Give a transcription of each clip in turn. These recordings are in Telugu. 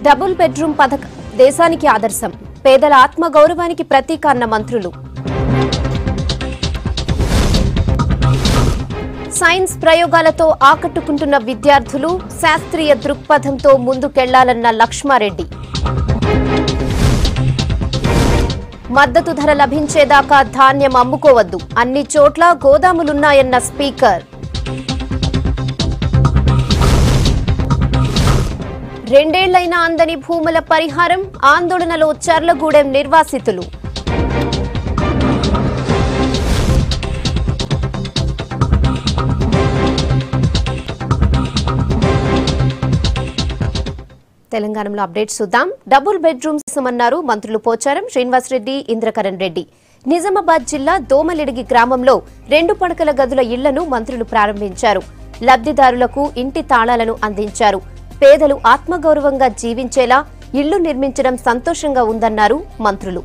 డబుల్ బెడ్రూమ్ పథకం దేశానికి ఆదర్శం పేదల ఆత్మగౌరవానికి ప్రతీక అన్న మంత్రులు సైన్స్ ప్రయోగాలతో ఆకట్టుకుంటున్న విద్యార్థులు శాస్త్రీయ దృక్పథంతో ముందుకెళ్లాలన్న లక్ష్మారెడ్డి మద్దతు ధర లభించేదాకా ధాన్యం అమ్ముకోవద్దు అన్ని చోట్ల గోదాములున్నాయన్న స్పీకర్ రెండేళ్లైనా అందని భూముల పరిహారం ఆందోళనలో చర్లగూడెం నిర్వాసితులు తెలంగాణలో అప్డేట్స్ చూద్దాం డబుల్ బెడ్రూమ్స్ అన్నారు మంత్రులు పోచారం శ్రీనివాసరెడ్డి ఇంద్రకరణ్ రెడ్డి నిజామాబాద్ జిల్లా దోమలిడిగి గ్రామంలో రెండు పడకల గదుల ఇళ్లను మంత్రులు ప్రారంభించారు లబ్ధిదారులకు ఇంటి తాళాలను అందించారు పేదలు ఆత్మగౌరవంగా జీవించేలా ఇళ్లు నిర్మించడం సంతోషంగా ఉందన్నారు మంత్రులు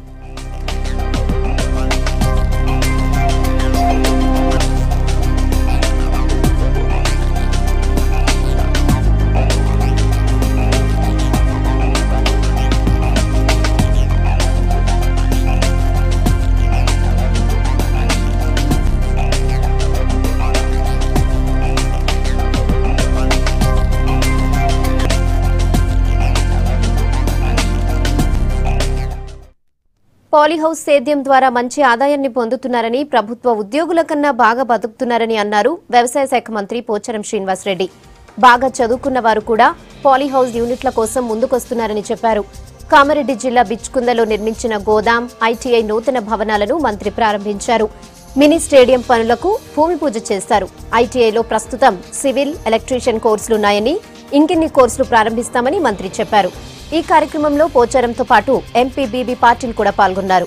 పాలీహౌస్ సేద్యం ద్వారా మంచి ఆదాయాన్ని పొందుతున్నారని ప్రభుత్వ ఉద్యోగుల కన్నా బాగా బతుకుతున్నారని అన్నారు వ్యవసాయ శాఖ మంత్రి పోచారం శ్రీనివాసరెడ్డి బాగా చదువుకున్న వారు కూడా పాలీహౌస్ యూనిట్ల కోసం ముందుకొస్తున్నారని చెప్పారు కామారెడ్డి జిల్లా బిచ్కుందలో నిర్మించిన గోదాం ఐటీఐ నూతన భవనాలను మంత్రి ప్రారంభించారు మినీ స్టేడియం పనులకు భూమి పూజ చేస్తారు ఐటీఐలో ప్రస్తుతం సివిల్ ఎలక్ట్రీషియన్ కోర్సులున్నాయని ఇంకెన్ని కోర్సులు ప్రారంభిస్తామని మంత్రి చెప్పారు ఈ కార్యక్రమంలో పోచారంతో పాటు ఎంపీ బీబీ పాటిల్ కూడా పాల్గొన్నారు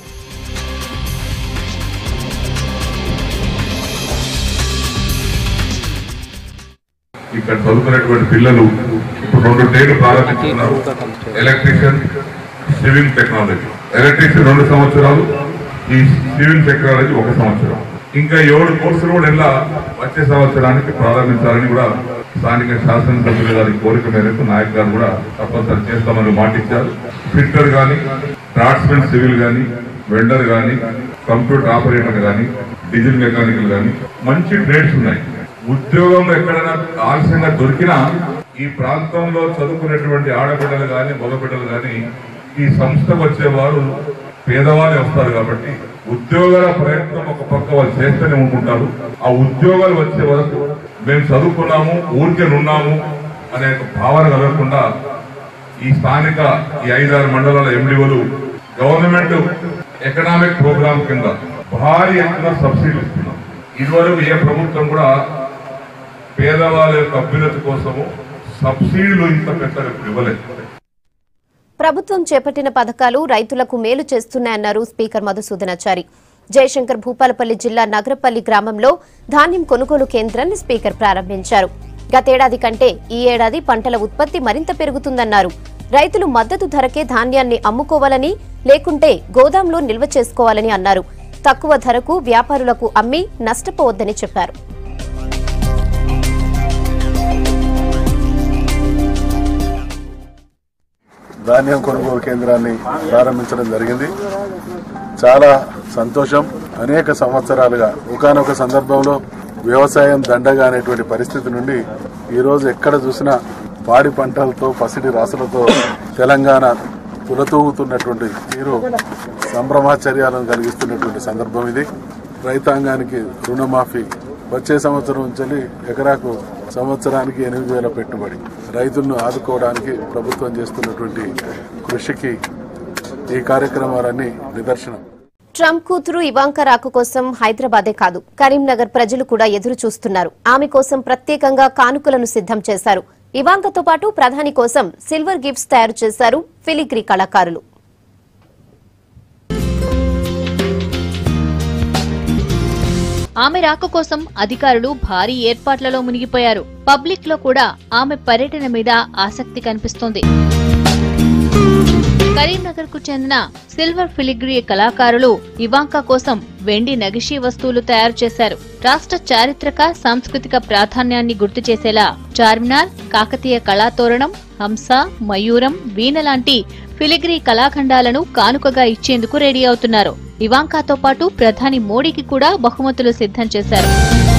ఇక్కడ చదువుకునేటువంటి పిల్లలు ఇప్పుడు రెండు ట్రేడ్ ప్రారంభించుకున్నారు ఎలక్ట్రీషియన్ సివిల్ టెక్నాలజీ ఎలక్ట్రీషియన్ రెండు సంవత్సరాలు ఈ సివిల్ టెక్నాలజీ ఒక సంవత్సరం ఇంకా ఏడు కోర్సులు కూడా ఇలా వచ్చే సంవత్సరానికి ప్రారంభించాలని కూడా స్థానిక శాసనసభ్యుల గారి కోరిక మేరకు నాయక్ గారు కూడా తప్పనిసరి చేస్తామని మాటిచ్చారు ఫిట్టర్ కానీ డ్రాట్స్మెన్ సివిల్ కానీ వెండర్ కానీ కంప్యూటర్ ఆపరేటర్ కానీ డీజిల్ మెకానికల్ కానీ మంచి ట్రేడ్స్ ఉన్నాయి ఉద్యోగం ఎక్కడైనా ఆలస్యంగా దొరికినా ఈ ప్రాంతంలో చదువుకునేటువంటి ఆడబిడ్డలు కానీ మగబిడ్డలు కానీ ఈ సంస్థకు వచ్చేవారు పేదవాళ్ళే వస్తారు కాబట్టి ఉద్యోగాల ప్రయత్నం ఒక పక్క వాళ్ళు చేస్తూనే ఉంటుంటారు ఆ ఉద్యోగాలు వచ్చే వరకు మేము చదువుకున్నాము ఊరికే ఉన్నాము అనే ఒక భావన కలగకుండా ఈ స్థానిక ఈ ఐదారు మండలాల ఎండిఓలు గవర్నమెంట్ ఎకనామిక్ ప్రోగ్రామ్ కింద భారీ ఎత్తున సబ్సిడీ ఇస్తున్నాం ఇదివరకు ఏ ప్రభుత్వం కూడా పేదవాళ్ళ యొక్క అభ్యున్నతి కోసము సబ్సిడీలు ఇంత పెద్దగా ఇప్పుడు ఇవ్వలేదు ప్రభుత్వం చేపట్టిన పథకాలు రైతులకు మేలు చేస్తున్నాయన్నారు స్పీకర్ మధుసూదనాచారి జయశంకర్ భూపాలపల్లి జిల్లా నగరపల్లి గ్రామంలో ధాన్యం కొనుగోలు కేంద్రాన్ని స్పీకర్ ప్రారంభించారు గతేడాది కంటే ఈ ఏడాది పంటల ఉత్పత్తి మరింత పెరుగుతుందన్నారు రైతులు మద్దతు ధరకే ధాన్యాన్ని అమ్ముకోవాలని లేకుంటే గోదాంలో నిల్వ చేసుకోవాలని అన్నారు తక్కువ ధరకు వ్యాపారులకు అమ్మి నష్టపోవద్దని చెప్పారు ధాన్యం కొనుగోలు కేంద్రాన్ని ప్రారంభించడం జరిగింది చాలా సంతోషం అనేక సంవత్సరాలుగా ఒకనొక సందర్భంలో వ్యవసాయం దండగా అనేటువంటి పరిస్థితి నుండి ఈరోజు ఎక్కడ చూసినా పాడి పంటలతో పసిడి రాసులతో తెలంగాణ తులతూగుతున్నటువంటి తీరు సంభ్రమాచర్యాలను కలిగిస్తున్నటువంటి సందర్భం ఇది రైతాంగానికి రుణమాఫీ వచ్చే సంవత్సరం నుంచి ఎకరాకు సంవత్సరానికి ఎనిమిది వేల పెట్టుబడి రైతులను ఆదుకోవడానికి ప్రభుత్వం చేస్తున్నటువంటి కృషికి ఈ కార్యక్రమాలన్నీ నిదర్శనం ట్రంప్ కూతురు ఇవాంకా రాక కోసం హైదరాబాదే కాదు కరీంనగర్ ప్రజలు కూడా ఎదురు చూస్తున్నారు ఆమె కోసం ప్రత్యేకంగా కానుకలను సిద్ధం చేశారు ఇవాంకతో పాటు ప్రధాని కోసం సిల్వర్ గిఫ్ట్స్ తయారు చేశారు ఫిలిగ్రీ కళాకారులు ఆమె రాక కోసం అధికారులు భారీ ఏర్పాట్లలో మునిగిపోయారు పబ్లిక్ లో కూడా ఆమె పర్యటన మీద ఆసక్తి కనిపిస్తోంది కరీంనగర్ కు చెందిన సిల్వర్ ఫిలిగ్రీ కళాకారులు ఇవాంకా కోసం వెండి నగిషీ వస్తువులు తయారు చేశారు రాష్ట్ర చారిత్రక సాంస్కృతిక ప్రాధాన్యాన్ని గుర్తు చేసేలా చార్మినార్ కాకతీయ కళాతోరణం హంస మయూరం వీణ లాంటి ఫిలిగ్రీ కళాఖండాలను కానుకగా ఇచ్చేందుకు రెడీ అవుతున్నారు ఇవాంకాతో పాటు ప్రధాని మోడీకి కూడా బహుమతులు సిద్ధం చేశారు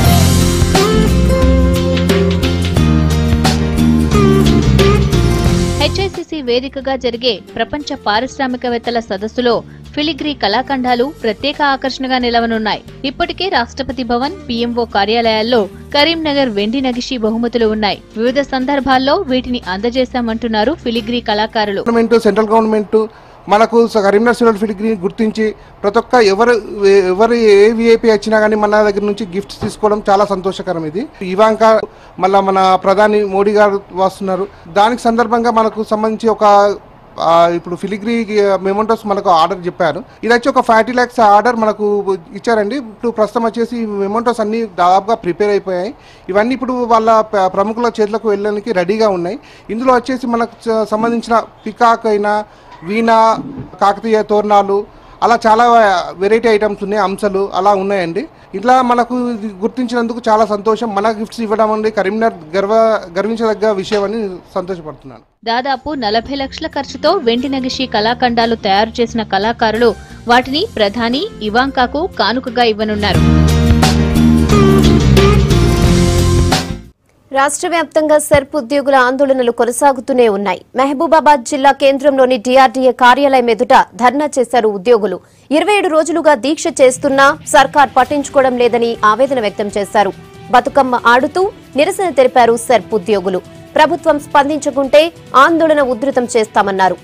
హెచ్ఐసిసి వేదికగా జరిగే ప్రపంచ పారిశ్రామికవేత్తల సదస్సులో ఫిలిగ్రీ కళాఖండాలు ప్రత్యేక ఆకర్షణగా నిలవనున్నాయి ఇప్పటికే రాష్ట్రపతి భవన్ పీఎంఓ కార్యాలయాల్లో కరీంనగర్ వెండి నగిషి బహుమతులు ఉన్నాయి వివిధ సందర్భాల్లో వీటిని అందజేశామంటున్నారు ఫిలిగ్రీ కళాకారులు గవర్నమెంట్ సెంట్రల్ గవర్నమెంట్ మనకు స- కరీంనగర్ సిల్వర్ ఫిలిగ్రీ గుర్తించి ప్రతి ఒక్క ఎవరు ఎవరు ఏ విఐపి వచ్చినా కానీ మన దగ్గర నుంచి గిఫ్ట్స్ తీసుకోవడం చాలా సంతోషకరం ఇది ఇవాంక మళ్ళా మన ప్రధాని మోడీ గారు వస్తున్నారు దానికి సందర్భంగా మనకు సంబంధించి ఒక ఆ, ఇప్పుడు ఫిలిగ్రీ మెమోంటోస్ మనకు ఆర్డర్ చెప్పారు ఇది వచ్చి ఒక ఫార్టీ ల్యాక్స్ ఆర్డర్ మనకు ఇచ్చారండి ఇప్పుడు ప్రస్తుతం వచ్చేసి మెమోంటోస్ అన్ని దాదాపుగా ప్రిపేర్ అయిపోయాయి ఇవన్నీ ఇప్పుడు వాళ్ళ ప- ప్రముఖుల చేతులకు వెళ్ళడానికి రెడీగా ఉన్నాయి ఇందులో వచ్చేసి మనకు చ- సంబంధించిన పికాక్ అయినా వీణ కాకతీయ తోరణాలు అలా చాలా వెరైటీ ఐటమ్స్ ఉన్నాయి అంశాలు అలా ఉన్నాయండి ఇట్లా మనకు ఇది గుర్తించినందుకు చాలా సంతోషం మన గిఫ్ట్స్ ఇవ్వడం అనేది కరీంనగర్ గర్వ గర్వించదగ్గ విషయం అని సంతోషపడుతున్నాను దాదాపు నలభై లక్షల ఖర్చుతో వెండి నగిషి కళాఖండాలు తయారు చేసిన కళాకారులు వాటిని ప్రధాని ఇవాంకాకు కానుకగా ఇవ్వనున్నారు రాష్ట్ర వ్యాప్తంగా సెర్ప్ ఉద్యోగుల ఆందోళనలు కొనసాగుతూనే ఉన్నాయి మహబూబాబాద్ జిల్లా కేంద్రంలోని డిఆర్డీఏ కార్యాలయం ఎదుట ధర్నా చేశారు ఉద్యోగులు ఇరవై ఏడు రోజులుగా దీక్ష చేస్తున్నా సర్కార్ పట్టించుకోవడం లేదని ఆవేదన వ్యక్తం చేశారు బతుకమ్మ ఆడుతూ నిరసన తెలిపారు సెర్ప్ ఉద్యోగులు ప్రభుత్వం స్పందించకుంటే ఆందోళన ఉధృతం చేస్తామన్నారు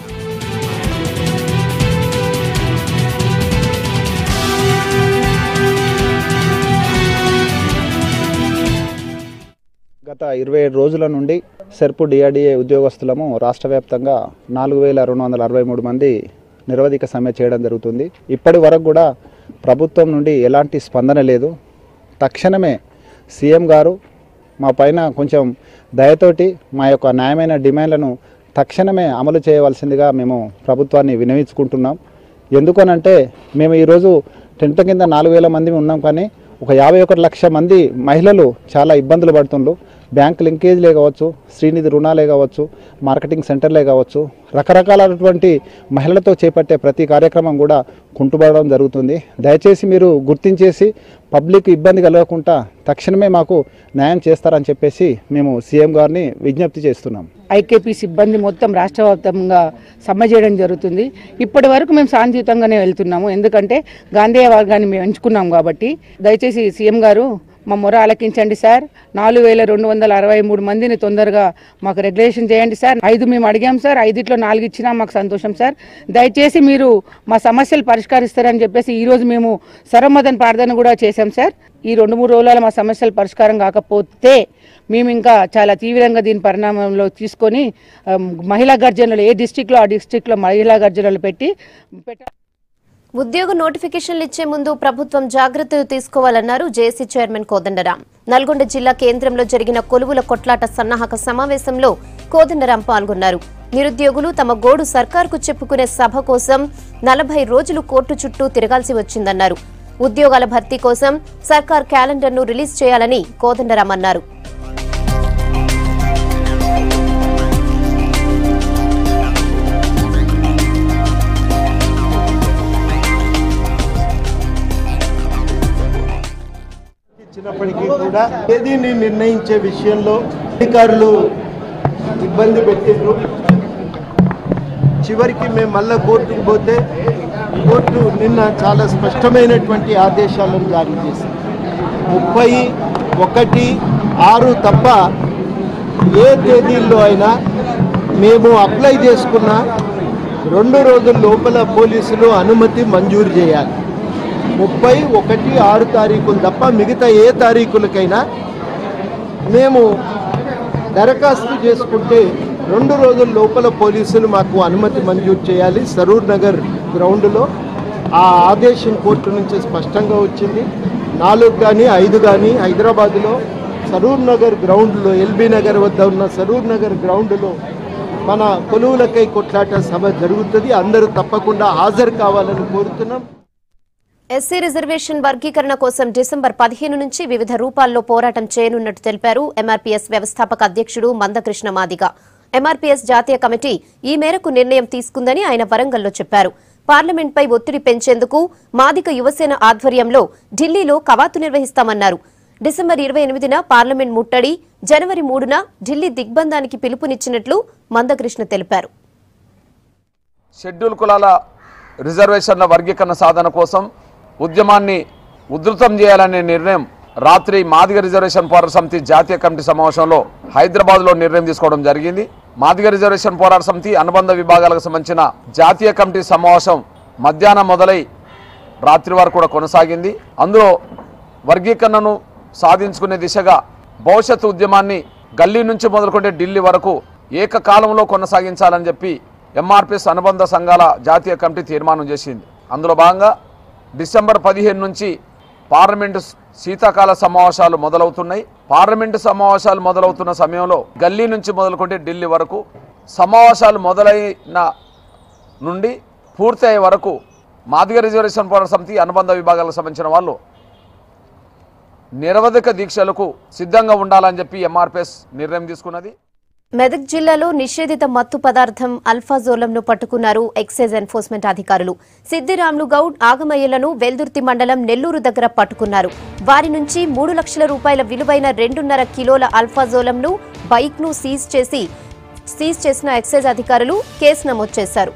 గత ఇరవై ఏడు రోజుల నుండి సెర్పు డిఆర్డిఏ ఉద్యోగస్తులము రాష్ట్ర వ్యాప్తంగా నాలుగు వేల రెండు వందల అరవై మూడు మంది నిరవధిక సమ్మె చేయడం జరుగుతుంది ఇప్పటి వరకు కూడా ప్రభుత్వం నుండి ఎలాంటి స్పందన లేదు తక్షణమే సీఎం గారు మా పైన కొంచెం దయతోటి మా యొక్క న్యాయమైన డిమాండ్లను తక్షణమే అమలు చేయవలసిందిగా మేము ప్రభుత్వాన్ని వినవించుకుంటున్నాం ఎందుకనంటే మేము ఈరోజు టెంట్ల కింద నాలుగు వేల మంది ఉన్నాం కానీ ఒక యాభై ఒకటి లక్ష మంది మహిళలు చాలా ఇబ్బందులు పడుతుండ్రు బ్యాంక్ లింకేజ్లే కావచ్చు శ్రీనిధి రుణాలే కావచ్చు మార్కెటింగ్ సెంటర్లే కావచ్చు రకరకాలైనటువంటి మహిళలతో చేపట్టే ప్రతి కార్యక్రమం కూడా కుంటుపడడం జరుగుతుంది దయచేసి మీరు గుర్తించేసి పబ్లిక్ ఇబ్బంది కలగకుండా తక్షణమే మాకు న్యాయం చేస్తారని చెప్పేసి మేము సీఎం గారిని విజ్ఞప్తి చేస్తున్నాం ఐకేపీ సిబ్బంది మొత్తం రాష్ట్ర వ్యాప్తంగా సమ్మె చేయడం జరుగుతుంది ఇప్పటి వరకు మేము శాంతియుతంగానే వెళ్తున్నాము ఎందుకంటే గాంధేయ వర్గాన్ని మేము ఎంచుకున్నాం కాబట్టి దయచేసి సీఎం గారు మా మొర ఆలకించండి సార్ నాలుగు వేల రెండు వందల అరవై మూడు మందిని తొందరగా మాకు రెగ్యులేషన్ చేయండి సార్ ఐదు మేము అడిగాం సార్ ఐదిట్లో నాలుగు ఇచ్చినా మాకు సంతోషం సార్ దయచేసి మీరు మా సమస్యలు పరిష్కరిస్తారని చెప్పేసి ఈరోజు మేము సర్వమదన ప్రార్థన కూడా చేశాం సార్ ఈ రెండు మూడు రోజుల మా సమస్యలు పరిష్కారం కాకపోతే మేము ఇంకా చాలా తీవ్రంగా దీని పరిణామంలో తీసుకొని ఆ, మహిళా గర్జనలు ఏ డిస్టిక్లో ఆ డిస్టిక్లో మహిళా గర్జనలు పెట్టి పెట్ట ఉద్యోగ నోటిఫికేషన్లు ఇచ్చే ముందు ప్రభుత్వం జాగ్రత్తలు తీసుకోవాలన్నారు జేసీ చైర్మన్ కోదండరాం నల్గొండ జిల్లా కేంద్రంలో జరిగిన కొలువుల కొట్లాట సన్నాహక సమావేశంలో కోదండరాం పాల్గొన్నారు నిరుద్యోగులు తమ గోడు సర్కార్కు చెప్పుకునే సభ కోసం నలభై రోజులు కోర్టు చుట్టూ తిరగాల్సి వచ్చిందన్నారు ఉద్యోగాల భర్తీ కోసం సర్కార్ క్యాలెండర్ను రిలీజ్ చేయాలని కోదండరాం అన్నారు ఇచ్చినప్పటికీ కూడా తేదీని నిర్ణయించే విషయంలో అధికారులు ఇబ్బంది పెట్టిండ్రు చివరికి మేము మళ్ళా కోర్టుకు పోతే కోర్టు నిన్న చాలా స్పష్టమైనటువంటి ఆదేశాలను జారీ చేసింది ముప్పై ఒకటి ఆరు తప్ప ఏ తేదీల్లో అయినా మేము అప్లై చేసుకున్న రెండు రోజుల లోపల పోలీసులు అనుమతి మంజూరు చేయాలి ముప్పై ఒకటి ఆరు తారీఖులు తప్ప మిగతా ఏ తారీఖులకైనా మేము దరఖాస్తు చేసుకుంటే రెండు రోజుల లోపల పోలీసులు మాకు అనుమతి మంజూరు చేయాలి సరూర్ నగర్ గ్రౌండ్లో ఆ ఆదేశం కోర్టు నుంచి స్పష్టంగా వచ్చింది నాలుగు కానీ ఐదు కానీ హైదరాబాదులో సరూర్ నగర్ గ్రౌండ్లో ఎల్బీ నగర్ వద్ద ఉన్న సరూర్ నగర్ గ్రౌండ్లో మన కొలువులకై కొట్లాట సభ జరుగుతుంది అందరూ తప్పకుండా హాజరు కావాలని కోరుతున్నాం ఎస్సీ రిజర్వేషన్ వర్గీకరణ కోసం డిసెంబర్ పదిహేను నుంచి వివిధ రూపాల్లో పోరాటం చేయనున్నట్టు తెలిపారు ఎంఆర్పీఎస్ వ్యవస్థాపక అధ్యక్షుడు మందకృష్ణ మాదిగ ఎంఆర్పీఎస్ జాతీయ కమిటీ ఈ మేరకు నిర్ణయం తీసుకుందని ఆయన వరంగల్లో చెప్పారు పార్లమెంట్పై ఒత్తిడి పెంచేందుకు మాదిగ యువసేన ఆధ్వర్యంలో ఢిల్లీలో కవాతు నిర్వహిస్తామన్నారు డిసెంబర్ ఇరవై ఎనిమిదిన పార్లమెంట్ ముట్టడి జనవరి మూడున ఢిల్లీ దిగ్బంధానికి పిలుపునిచ్చినట్లు మందకృష్ణ తెలిపారు షెడ్యూల్ కులాల రిజర్వేషన్ల వర్గీకరణ సాధన కోసం ఉద్యమాన్ని ఉధృతం చేయాలనే నిర్ణయం రాత్రి మాదిగ రిజర్వేషన్ పోరాట సమితి జాతీయ కమిటీ సమావేశంలో హైదరాబాద్లో నిర్ణయం తీసుకోవడం జరిగింది మాదిగ రిజర్వేషన్ పోరాట సమితి అనుబంధ విభాగాలకు సంబంధించిన జాతీయ కమిటీ సమావేశం మధ్యాహ్నం మొదలై రాత్రి వరకు కూడా కొనసాగింది అందులో వర్గీకరణను సాధించుకునే దిశగా భవిష్యత్తు ఉద్యమాన్ని గల్లీ నుంచి మొదలుకుంటే ఢిల్లీ వరకు ఏకకాలంలో కొనసాగించాలని చెప్పి ఎంఆర్పిఎస్ అనుబంధ సంఘాల జాతీయ కమిటీ తీర్మానం చేసింది అందులో భాగంగా డిసెంబర్ పదిహేను నుంచి పార్లమెంటు శీతాకాల సమావేశాలు మొదలవుతున్నాయి పార్లమెంటు సమావేశాలు మొదలవుతున్న సమయంలో గల్లీ నుంచి మొదలుకుంటే ఢిల్లీ వరకు సమావేశాలు మొదలైన నుండి పూర్తయ్యే వరకు మాదిగ రిజర్వేషన్ పోరాట సమితి అనుబంధ విభాగాలకు సంబంధించిన వాళ్ళు నిరవధిక దీక్షలకు సిద్ధంగా ఉండాలని చెప్పి ఎంఆర్పిఎస్ నిర్ణయం తీసుకున్నది మెదక్ జిల్లాలో నిషేధిత మత్తు పదార్థం అల్ఫాజోలంను పట్టుకున్నారు ఎక్సైజ్ ఎన్ఫోర్స్మెంట్ అధికారులు సిద్దిరాములు గౌడ్ ఆగమయ్యలను వెల్దుర్తి మండలం నెల్లూరు దగ్గర పట్టుకున్నారు వారి నుంచి మూడు లక్షల రూపాయల విలువైన రెండున్నర కిలోల అల్ఫాజోలంను బైక్ను సీజ్ చేసి సీజ్ చేసిన ఎక్సైజ్ అధికారులు కేసు నమోదు చేశారు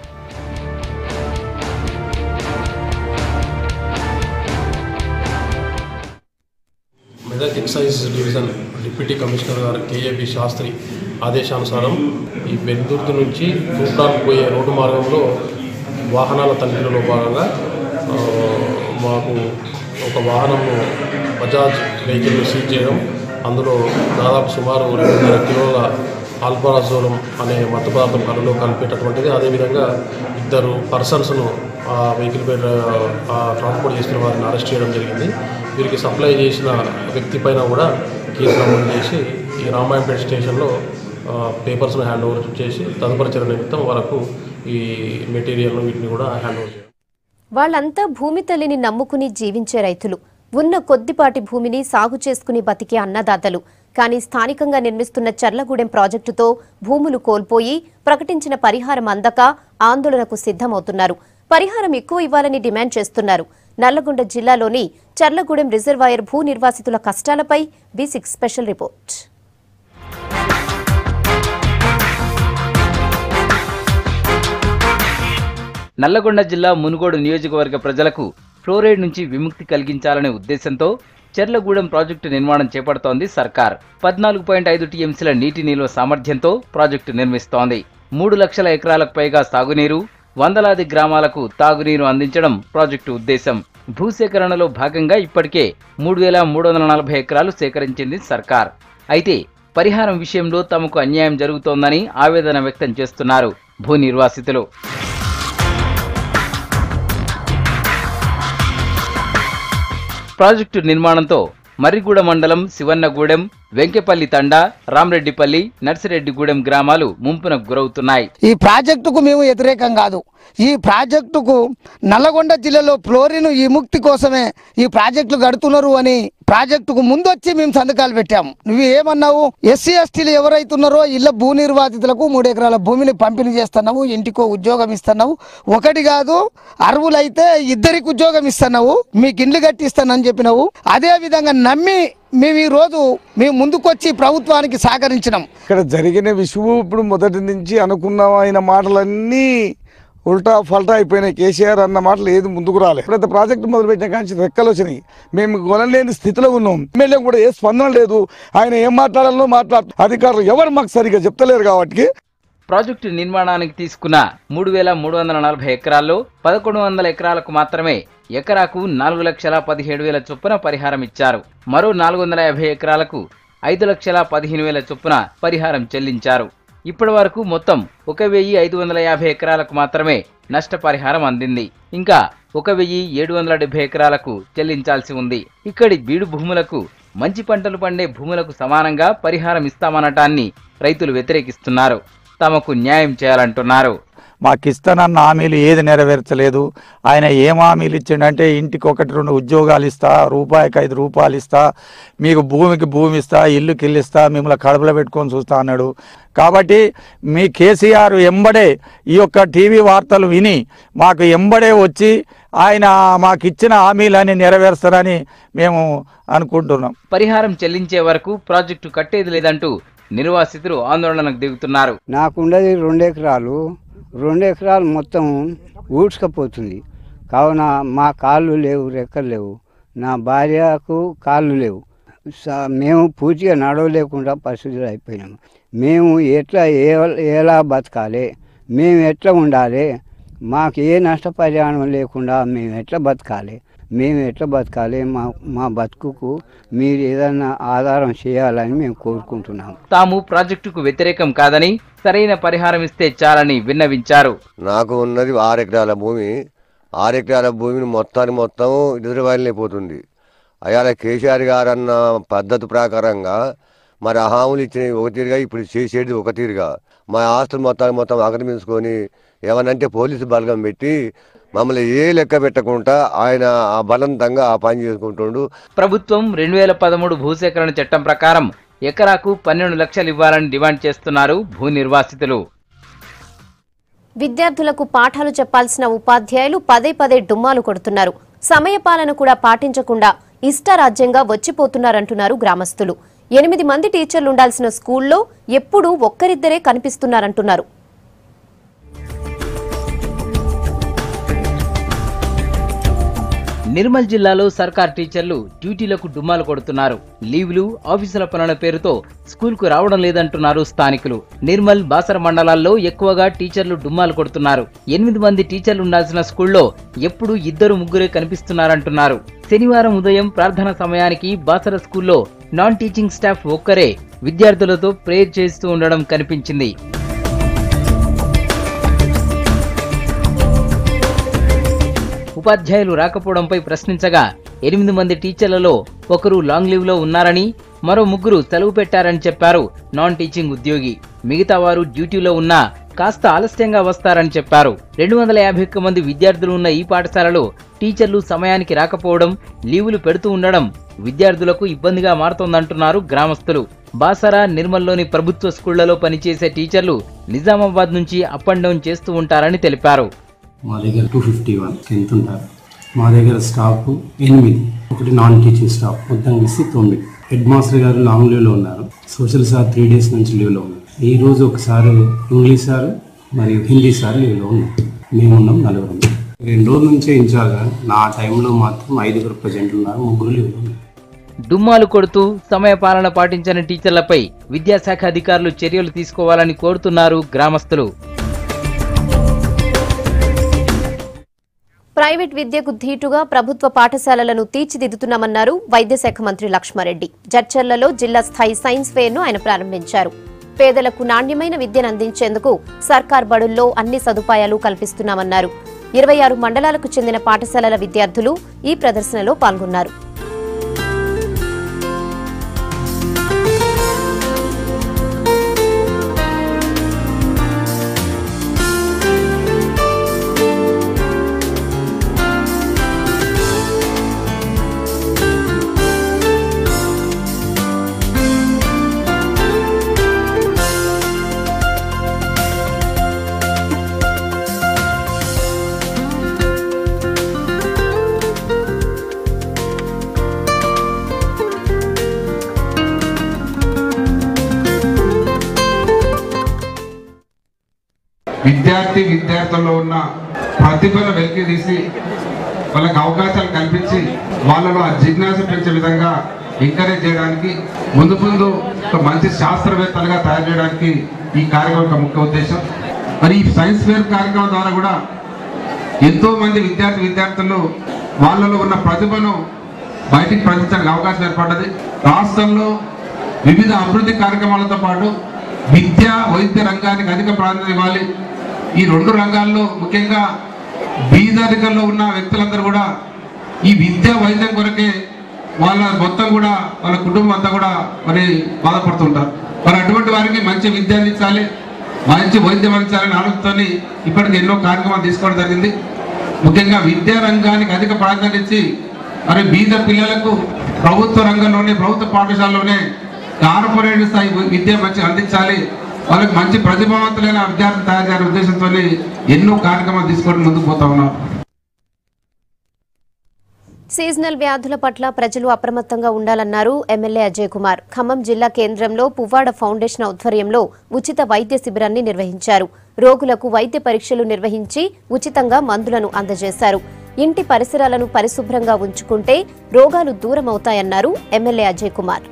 Medak excise division deputy commissioner గారు కేఏబి శాస్త్రి ఆదేశానుసారం ఈ బెందుర్తి నుంచి తూప్రాన్ పోయే రోడ్డు మార్గంలో వాహనాల తనిఖీలలో భాగంగా ఆ, మాకు ఒక వాహనంను బజాజ్ వెహికల్ను సీజ్ చేయడం అందులో దాదాపు సుమారు రెండున్నర కిలోల ఆల్ఫారాజోలం అనే మత్తు పదార్థం కళ్ళలో కలిపేటటువంటిది అదేవిధంగా ఇద్దరు పర్సన్స్ను ఆ వెహికల్ పై ఆ ట్రాన్స్పోర్ట్ చేసిన వారిని అరెస్ట్ చేయడం జరిగింది వీరికి సప్లై చేసిన వ్యక్తి పైన కూడా కేసు నమోదు చేసి ఈ రామాయంపేట స్టేషన్లో ఆ, పేపర్స్ను హ్యాండ్ ఓవర్ చేసి తదుపరి చర్య నిమిత్తం వరకు ఈ మెటీరియల్ను వీటిని కూడా హ్యాండ్ ఓవర్ చేయడం వాళ్ళంతా భూమి తల్లిని నమ్ముకుని జీవించే రైతులు ఉన్న కొద్దిపాటి భూమిని సాగు చేసుకుని బతికే అన్నదాతలు కానీ స్థానికంగా నిర్మిస్తున్న చర్లగూడెం ప్రాజెక్టుతో భూములు కోల్పోయి ప్రకటించిన పరిహారం అందక ఆందోళనకు సిద్ధమవుతున్నారు పరిహారం ఎక్కువ ఇవ్వాలని డిమాండ్ చేస్తున్నారు నల్లగొండ జిల్లాలోని చర్లగూడెం రిజర్వాయర్ భూ నిర్వాసితుల కష్టాలపై V six special report Nalgonda జిల్లా మునుగోడు నియోజకవర్గ ప్రజలకు ఫ్లోరైడ్ నుంచి విముక్తి కలిగించాలనే ఉద్దేశంతో చెర్లగూడెం ప్రాజెక్టు నిర్మాణం చేపడుతోంది సర్కార్ పద్నాలుగు పాయింట్ ఐదు టీఎంసీల నీటి నిల్వ సామర్థ్యంతో ప్రాజెక్టు నిర్మిస్తోంది మూడు లక్షల ఎకరాలకు పైగా సాగునీరు వందలాది గ్రామాలకు తాగునీరు అందించడం ప్రాజెక్టు ఉద్దేశం భూసేకరణలో భాగంగా ఇప్పటికే మూడు వేల మూడు వందల నలభై ఎకరాలు సేకరించింది సర్కార్ అయితే పరిహారం విషయంలో తమకు అన్యాయం జరుగుతోందని ఆవేదన వ్యక్తం చేస్తున్నారు భూ నిర్వాసితులు ప్రాజెక్టు నిర్మాణంతో మర్రిగూడ మండలం శివన్నగూడెం వెంకెపల్లి తండా రామరెడ్డిపల్లి నర్సిరెడ్డిగూడెం గ్రామాలు ముంపునకు గురవుతున్నాయి ఈ ప్రాజెక్టుకు మేము వ్యతిరేకం కాదు ఈ ప్రాజెక్టుకు నల్లగొండ జిల్లాలో ఫ్లోరిన్ విముక్తి కోసమే ఈ ప్రాజెక్టులు కడుతున్నారు అని ప్రాజెక్టుకు ముందు వచ్చి మేము సంతకాలు పెట్టాము నువ్వు ఏమన్నావు ఎస్సీ ఎస్టీలు ఎవరైతున్నారో ఇళ్ళ భూ నిర్వాసితులకు మూడు ఎకరాల భూమిని పంపిణీ చేస్తున్నావు ఇంటికో ఉద్యోగం ఇస్తున్నావు ఒకటి కాదు అర్హులైతే ఇద్దరికి ఉద్యోగం ఇస్తున్నావు మీకు ఇండ్లు కట్టిస్తానని చెప్పినావు అదే విధంగా నమ్మి మేము ఈ రోజు మేము ముందుకొచ్చి ప్రభుత్వానికి సహకరించినాం ఇక్కడ జరిగిన విషయం ఇప్పుడు మొదటి నుంచి అనుకున్నమైన మాటలన్నీ ఉల్టా ఫల్టా అయిపోయినాయి కేసీఆర్ అన్న మాటలు ఏది ముందుకు రాలేదు ఎప్పుడైతే ప్రాజెక్టు మొదలుపెట్టిన కానీ రెక్కలు వచ్చినాయి మేము కొనలేని స్థితిలో ఉన్నాం ఎమ్మెల్యే కూడా ఏ స్పందన లేదు ఆయన ఏం మాట్లాడాలో మాట్లాడు అధికారులు ఎవరు మాకు సరిగా చెప్తలేరు కాబట్టి ప్రాజెక్టు నిర్మాణానికి తీసుకున్న మూడు వేల మూడు వందల నలభై ఎకరాల్లో పదకొండు వందల ఎకరాలకు మాత్రమే ఎకరాకు నాలుగు లక్షల పదిహేడు వేల చొప్పున పరిహారం ఇచ్చారు మరో నాలుగు వందల యాభై ఎకరాలకు ఐదు లక్షల పదిహేను వేల చొప్పున పరిహారం చెల్లించారు ఇప్పటి వరకు మొత్తం ఒక వెయ్యి ఐదు వందల యాభై ఎకరాలకు మాత్రమే నష్టపరిహారం అందింది ఇంకా ఒక వెయ్యి ఏడు వందల డెబ్బై ఎకరాలకు చెల్లించాల్సి ఉంది ఇక్కడి బీడు భూములకు మంచి పంటలు పండే భూములకు సమానంగా పరిహారం ఇస్తామనటాన్ని రైతులు వ్యతిరేకిస్తున్నారు తమకు న్యాయం చేయాలంటున్నారు మాకు ఇస్తానన్న హామీలు ఏది నెరవేర్చలేదు ఆయన ఏం హామీలు ఇచ్చిండంటే ఇంటికి ఒకటి రెండు ఉద్యోగాలు ఇస్తా రూపాయికి ఐదు రూపాయలు ఇస్తా మీకు భూమికి భూమి ఇస్తా ఇల్లుకి ఇల్లు ఇస్తా మిమ్మల్ని కడుపులో పెట్టుకొని చూస్తా అన్నాడు కాబట్టి మీ కేసీఆర్ ఎంబడే ఈ యొక్క టీవీ వార్తలు విని మాకు ఎంబడే వచ్చి ఆయన మాకు ఇచ్చిన హామీలన్నీ నెరవేరుస్తారని మేము అనుకుంటున్నాం పరిహారం చెల్లించే వరకు ప్రాజెక్టు కట్టేది లేదంటూ నిర్వాసితులు ఆందోళనకు దిగుతున్నారు నాకుండేది రెండు ఎకరాలు రెండు ఎకరాలు మొత్తం ఊడ్చుకపోతుంది కావున మా కాళ్ళు లేవు రెక్కలు లేవు నా భార్యకు కాళ్ళు లేవు స- మేము పూర్తిగా నడవలేకుండా పరిస్థితులు అయిపోయినాము మేము ఎట్లా ఏ ఎలా బతకాలి మేము ఎట్లా ఉండాలి మాకు ఏ నష్టపరిహారం లేకుండా మేము ఎట్లా బతకాలి మేము ఎట్లా బతకాలి మా మా బతుకుకు మీరు ఏదైనా ఆధారం చేయాలని మేము కోరుకుంటున్నాము తాము ప్రాజెక్టుకు వ్యతిరేకం కాదని సరైన పరిహారం ఇస్తే చాలని విన్నవించారు నాకు ఉన్నది ఆరు ఎకరాల భూమి ఆరు ఎకరాల భూమిని మొత్తాన్ని మొత్తం ఎదురువాలిపోతుంది అయాల కేసీఆర్ గారు అన్న పద్ధతి ప్రకారంగా మరి ఆ హామీలు ఇచ్చినవి ఒక తీరుగా ఇప్పుడు చేసేది ఒక తీరుగా మా ఆస్తులు మొత్తాన్ని మొత్తం ఆక్రమించుకొని ఏమనంటే పోలీసు బలగం పెట్టి మమ్మల్ని ఏ లెక్క పెట్టకుండా ఆయన ఆ బలవంతంగా ఆ పని చేసుకుంటుండు ప్రభుత్వం రెండు వేల పదమూడు భూసేకరణ చట్టం ప్రకారం ఎకరాకు పన్నెండు లక్షలు ఇవ్వాలని డిమాండ్ చేస్తున్నారు భూ నిర్వాసితులు విద్యార్థులకు పాఠాలు చెప్పాల్సిన ఉపాధ్యాయులు పదే పదే డుమ్మాలు కొడుతున్నారు సమయపాలన కూడా పాటించకుండా ఇష్టారాజ్యంగా వచ్చిపోతున్నారంటున్నారు గ్రామస్తులు ఎనిమిది మంది టీచర్లు ఉండాల్సిన స్కూల్లో ఎప్పుడూ ఒక్కరిద్దరే కనిపిస్తున్నారంటున్నారు నిర్మల్ జిల్లాలో సర్కార్ టీచర్లు డ్యూటీలకు డుమ్మాలు కొడుతున్నారు లీవ్లు ఆఫీసుల పనుల పేరుతో స్కూల్కు రావడం లేదంటున్నారు స్థానికులు నిర్మల్ బాసర మండలాల్లో ఎక్కువగా టీచర్లు డుమ్మాలు కొడుతున్నారు ఎనిమిది మంది టీచర్లు ఉండాల్సిన స్కూల్లో ఎప్పుడు ఇద్దరు ముగ్గురే కనిపిస్తున్నారంటున్నారు శనివారం ఉదయం ప్రార్థన సమయానికి బాసర స్కూల్లో నాన్ టీచింగ్ స్టాఫ్ ఒక్కరే విద్యార్థులతో ప్రేయర్ చేస్తూ ఉండడం కనిపించింది ఉపాధ్యాయులు రాకపోవడంపై ప్రశ్నించగా ఎనిమిది మంది టీచర్లలో ఒకరు లాంగ్ లీవ్ లో ఉన్నారని మరో ముగ్గురు సెలవు పెట్టారని చెప్పారు నాన్ టీచింగ్ ఉద్యోగి మిగతా వారు డ్యూటీలో ఉన్నా కాస్త ఆలస్యంగా వస్తారని చెప్పారు రెండు వందల యాభై ఒక్క మంది విద్యార్థులు ఉన్న ఈ పాఠశాలలో టీచర్లు సమయానికి రాకపోవడం లీవులు పెడుతూ ఉండడం విద్యార్థులకు ఇబ్బందిగా మారుతోందంటున్నారు గ్రామస్తులు బాసరా నిర్మల్లోని ప్రభుత్వ స్కూళ్లలో పనిచేసే టీచర్లు నిజామాబాద్ నుంచి అప్ అండ్ డౌన్ చేస్తూ ఉంటారని తెలిపారు మా దగ్గర టూ ఫిఫ్టీ వన్ టెన్త్ ఉంటారు మా దగ్గర స్టాఫ్ ఎనిమిది ఒకటి నాన్ టీచింగ్ స్టాఫ్ మొత్తం కలిసి తొమ్మిది హెడ్ మాస్టర్ గారు లాంగ్ లీవ్లో ఉన్నారు సోషల్ సార్ త్రీ డేస్ నుంచి లీవ్లో ఉన్నారు ఈ రోజు ఒకసారి ఇంగ్లీష్ సార్ మరియు హిందీ సార్ లీవ్లో ఉన్నారు మేము ఉన్నాం నలుగురు రెండు రోజుల నుంచే ఇన్ఛార్జ్ నా టైంలో మాత్రం ఐదుగురు ప్రజెంట్ ఉన్నారు ముగ్గురు లీవ్లో ఉన్నారు డుమ్మాలు కొడుతూ సమయపాలన పాటించని టీచర్లపై విద్యాశాఖ అధికారులు చర్యలు తీసుకోవాలని కోరుతున్నారు గ్రామస్తులు ప్రైవేట్ విద్యకు ధీటుగా ప్రభుత్వ పాఠశాలలను తీర్చిదిద్దుతున్నామన్నారు వైద్యశాఖ మంత్రి లక్ష్మారెడ్డి జడ్చర్లలో జిల్లా స్థాయి సైన్స్ ఫెయిర్ను ఆయన ప్రారంభించారు పేదలకు నాణ్యమైన విద్యను అందించేందుకు సర్కార్ బడుల్లో అన్ని సదుపాయాలు కల్పిస్తున్నామన్నారు ఇరవై ఆరు మండలాలకు చెందిన పాఠశాలల విద్యార్థులు ఈ ప్రదర్శనలో పాల్గొన్నారు విద్యార్థి విద్యార్థుల్లో ఉన్న ప్రతిభను వెలికి తీసి వాళ్ళకి అవకాశాలు కల్పించి వాళ్ళలో ఆ జిజ్ఞాస పెంచే విధంగా ఎంకరేజ్ చేయడానికి ముందు ముందు ఒక మంచి శాస్త్రవేత్తలుగా తయారు చేయడానికి ఈ కార్యక్రమం యొక్క ముఖ్య ఉద్దేశం మరి ఈ సైన్స్ ఫేర్ కార్యక్రమం ద్వారా కూడా ఎంతో మంది విద్యార్థి విద్యార్థులు వాళ్ళలో ఉన్న ప్రతిభను బయటికి ప్రకటించడానికి అవకాశం ఏర్పడ్డది రాష్ట్రంలో వివిధ అభివృద్ధి కార్యక్రమాలతో పాటు విద్య వైద్య రంగానికి అధిక ప్రాధాన్యత ఇవ్వాలి ఈ రెండు రంగాల్లో ముఖ్యంగా బీదరికంలో ఉన్న వ్యక్తులందరూ కూడా ఈ విద్య వైద్యం కొరకే వాళ్ళ మొత్తం కూడా వాళ్ళ కుటుంబం అంతా కూడా మరి బాధపడుతుంటారు మరి అటువంటి వారికి మంచి విద్య అందించాలి మంచి వైద్యం అందించాలని ఆలోచనతోని ఇప్పటికి ఎన్నో కార్యక్రమాలు తీసుకోవడం జరిగింది ముఖ్యంగా విద్యా రంగానికి అధిక ప్రాధాన్యత ఇచ్చి మరి బీద పిల్లలకు ప్రభుత్వ రంగంలోనే ప్రభుత్వ పాఠశాలలోనే కార్పొరేట్ స్థాయి విద్య మంచి అందించాలి వాళ్ళకి మంచి ప్రతిభావంతులైన విద్యార్థులు తయారు చేయాలనే ఉద్దేశంతో ఎన్నో కార్యక్రమాలు తీసుకొని ముందుకు పోతా ఉన్నాం సీజనల్ వ్యాధుల పట్ల ప్రజలు అప్రమత్తంగా ఉండాలన్నారు ఎమ్మెల్యే అజయ్ కుమార్ ఖమ్మం జిల్లా కేంద్రంలో పువ్వాడ ఫౌండేషన్ ఆధ్వర్యంలో ఉచిత వైద్య శిబిరాన్ని నిర్వహించారు రోగులకు వైద్య పరీక్షలు నిర్వహించి ఉచితంగా మందులను అందజేశారు ఇంటి పరిసరాలను పరిశుభ్రంగా ఉంచుకుంటే రోగాలు దూరమవుతాయన్నారు ఎమ్మెల్యే అజయ్ కుమార్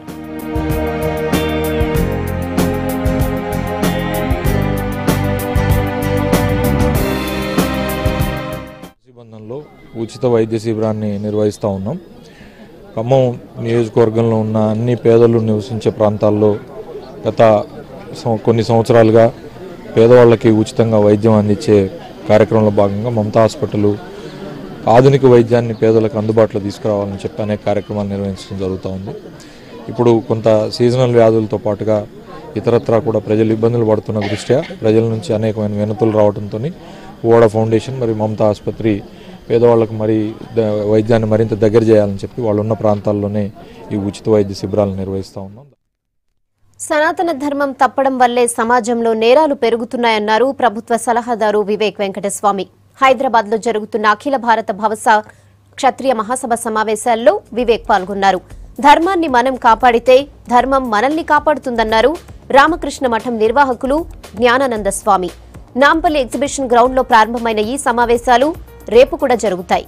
బంధంలో ఉచిత వైద్య శిబిరాన్ని నిర్వహిస్తూ ఉన్నాం ఖమ్మం నియోజకవర్గంలో ఉన్న అన్ని పేదలు నివసించే ప్రాంతాల్లో గత సం- కొన్ని సంవత్సరాలుగా పేదవాళ్ళకి ఉచితంగా వైద్యం అందించే కార్యక్రమంలో భాగంగా మమతా హాస్పిటల్ ఆధునిక వైద్యాన్ని పేదలకు అందుబాటులో తీసుకురావాలని చెప్పి అనేక కార్యక్రమాలు నిర్వహించడం జరుగుతూ ఉంది ఇప్పుడు కొంత సీజనల్ వ్యాధులతో పాటుగా ఇతరత్రా కూడా ప్రజలు ఇబ్బందులు పడుతున్న దృష్ట్యా ప్రజల నుంచి అనేకమైన వినతులు రావడంతో ఓడా ఫౌండేషన్ మరియు మమతా ఆసుపత్రి పేదవాళ్ళకు మరి ద- వైద్యాన్ని మరింత దగ్గర చేయాలని చెప్పి వాళ్ళు ఉన్న ప్రాంతాల్లోనే ఈ ఉచిత వైద్య శిబిరాలు నిర్వహిస్తూ ఉన్నాం సనాతన ధర్మం తప్పడం వల్లే సమాజంలో నేరాలు పెరుగుతున్నాయన్నారు ప్రభుత్వ సలహాదారు వివేక్ వెంకటస్వామి హైదరాబాద్ లో జరుగుతున్న అఖిల భారత భవస క్షత్రియ మహాసభ సమావేశాల్లో వివేక్ పాల్గొన్నారు ధర్మాన్ని మనం కాపాడితే ధర్మం మనల్ని కాపాడుతుందన్నారు రామకృష్ణ మఠం నిర్వాహకులు జ్ఞానానంద స్వామి నాంపల్లి ఎగ్జిబిషన్ గ్రౌండ్ లో ప్రారంభమైన ఈ సమావేశాలు రేపు కూడా జరుగుతాయి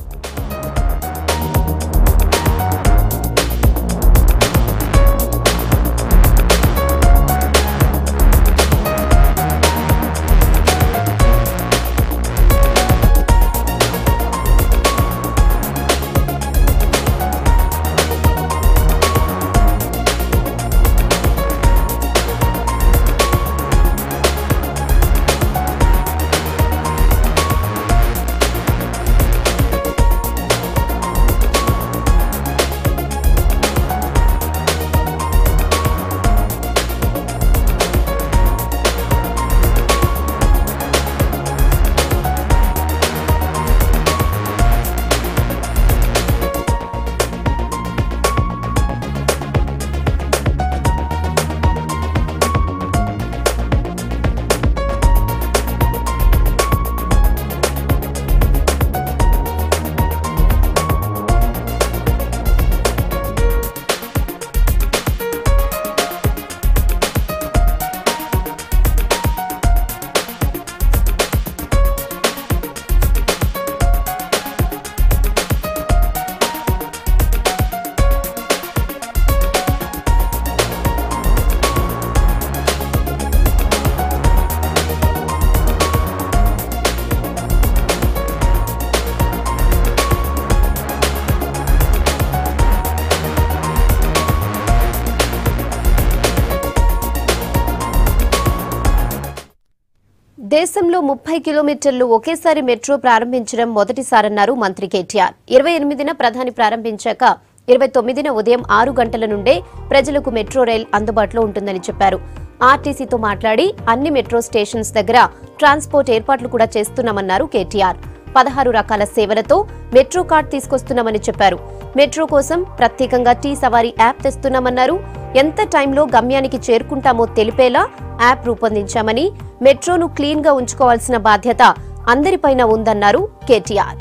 దేశంలో ముప్పై కిలోమీటర్లు ఒకేసారి మెట్రో ప్రారంభించడం మొదటిసారన్నారు మంత్రి కేటీఆర్ ఇరవై ఎనిమిదిన ప్రధాని ప్రారంభించాక ఇరవై తొమ్మిదిన ఉదయం ఆరు గంటల నుండే ప్రజలకు మెట్రో రైల్ అందుబాటులో ఉంటుందని చెప్పారు ఆర్టీసీతో మాట్లాడి అన్ని మెట్రో స్టేషన్స్ దగ్గర ట్రాన్స్పోర్ట్ ఏర్పాట్లు కూడా చేస్తున్నామన్నారు కేటీఆర్ పదహారు రకాల సేవలతో మెట్రో కార్డ్ తీసుకొస్తున్నామని చెప్పారు మెట్రో కోసం ప్రత్యేకంగా టీ సవారీ యాప్ తెస్తున్నామన్నారు ఎంత టైంలో గమ్యానికి చేరుకుంటామో తెలిపేలా యాప్ రూపొందించామని మెట్రోను క్లీన్ గా ఉంచుకోవాల్సిన బాధ్యత అందరిపైన ఉందన్నారు కేటీఆర్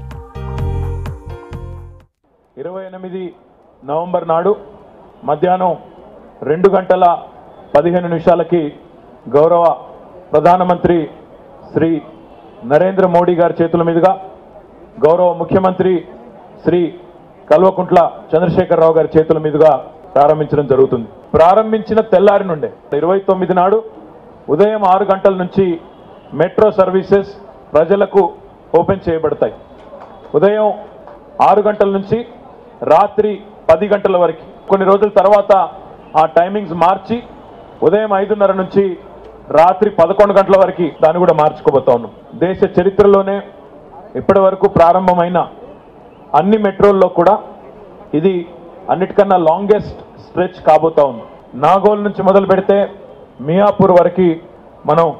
ఇరవై ఎనిమిది నవంబర్ నాడు మధ్యాహ్నం రెండు గంటల పదిహేను నిమిషాలకి గౌరవ ప్రధానమంత్రి శ్రీ నరేంద్ర మోడీ గారి చేతుల మీదుగా గౌరవ ముఖ్యమంత్రి శ్రీ కల్వకుంట్ల చంద్రశేఖరరావు గారి చేతుల మీదుగా ప్రారంభించడం జరుగుతుంది ప్రారంభించిన తెల్లారి నుండే ఇరవై తొమ్మిది నాడు ఉదయం ఆరు గంటల నుంచి మెట్రో సర్వీసెస్ ప్రజలకు ఓపెన్ చేయబడతాయి ఉదయం ఆరు గంటల నుంచి రాత్రి పది గంటల వరకు కొన్ని రోజుల తర్వాత ఆ టైమింగ్స్ మార్చి ఉదయం ఐదున్నర నుంచి రాత్రి పదకొండు గంటల వరకు దాన్ని కూడా మార్చుకోబోతా ఉన్నాం దేశ చరిత్రలోనే ఇప్పటి వరకు ప్రారంభమైన అన్ని మెట్రోల్లో కూడా ఇది అన్నిటికన్నా లాంగెస్ట్ స్ట్రెచ్ కాబోతా ఉంది నాగోల్ నుంచి మొదలు పెడితే మియాపూర్ వరకు మనం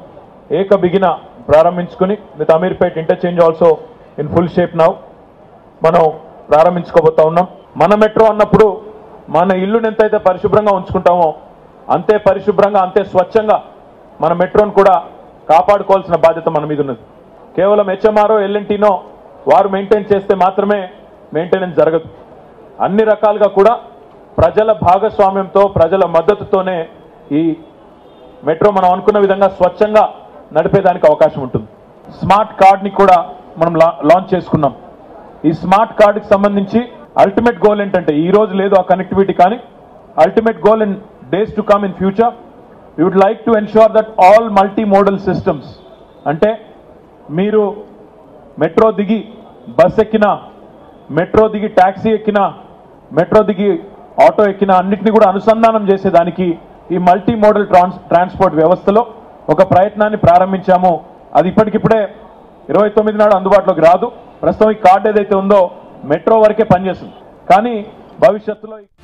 ఏక బిగిన ప్రారంభించుకుని with Ameerpet interchange also in full shape now మనం ప్రారంభించుకోబోతా ఉన్నాం మన మెట్రో అన్నప్పుడు మన ఇల్లుని ఎంతైతే పరిశుభ్రంగా ఉంచుకుంటామో అంతే పరిశుభ్రంగా అంతే స్వచ్ఛంగా మన మెట్రోను కూడా కాపాడుకోవాల్సిన బాధ్యత మన మీద ఉన్నది కేవలం హెచ్ఎంఆర్ఓ ఎల్ఎన్టీనో వారు మెయింటైన్ చేస్తే మాత్రమే మెయింటెనెన్స్ జరగదు అన్ని రకాలుగా కూడా ప్రజల భాగస్వామ్యంతో ప్రజల మద్దతుతోనే ఈ మెట్రో మనం అనుకున్న విధంగా స్వచ్ఛంగా నడిపేదానికి అవకాశం ఉంటుంది స్మార్ట్ కార్డ్ని కూడా మనం లా- లాంచ్ చేసుకున్నాం ఈ స్మార్ట్ కార్డుకి సంబంధించి అల్టిమేట్ గోల్ ఏంటంటే ఈ రోజు లేదు ఆ కనెక్టివిటీ కానీ ultimate goal in days to come in future we would like to ensure that all multi modal systems అంటే మీరు మెట్రో దిగి బస్ ఎక్కినా మెట్రో దిగి ట్యాక్సీ ఎక్కినా మెట్రో దిగి ఆటో ఎక్కినా అన్నిటిని కూడా అనుసంధానం చేసేదానికి ఈ మల్టీ మోడల్ ట్రాన్స్ ట్రాన్స్పోర్ట్ వ్యవస్థలో ఒక ప్రయత్నాన్ని ప్రారంభించాము అది ఇప్పటికిప్పుడే ఇరవై తొమ్మిది నాడు అందుబాటులోకి రాదు ప్రస్తుతం ఈ కార్డు ఏదైతే ఉందో మెట్రో వరకే పనిచేస్తుంది కానీ భవిష్యత్తులో ఈ-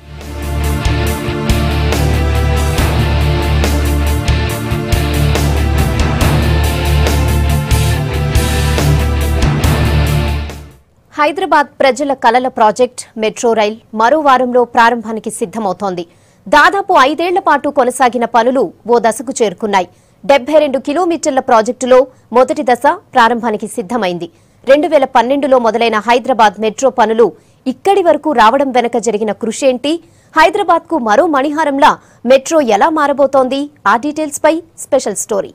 హైదరాబాద్ ప్రజల కలల ప్రాజెక్ట్ మెట్రో రైల్ మరో వారంలో ప్రారంభానికి సిద్ధమవుతోంది దాదాపు ఐదేళ్ల పాటు కొనసాగిన పనులు ఓ దశకు చేరుకున్నాయి డెబ్బై రెండు కిలోమీటర్ల ప్రాజెక్టులో మొదటి దశ ప్రారంభానికి సిద్ధమైంది రెండు వేల పన్నెండులో మొదలైన హైదరాబాద్ మెట్రో పనులు ఇక్కడి వరకు రావడం వెనక జరిగిన కృషేంటి హైదరాబాద్ కు మరో మణిహారంలా మెట్రో ఎలా మారబోతోంది ఆ డీటెయిల్స్ పై స్పెషల్ స్టోరీ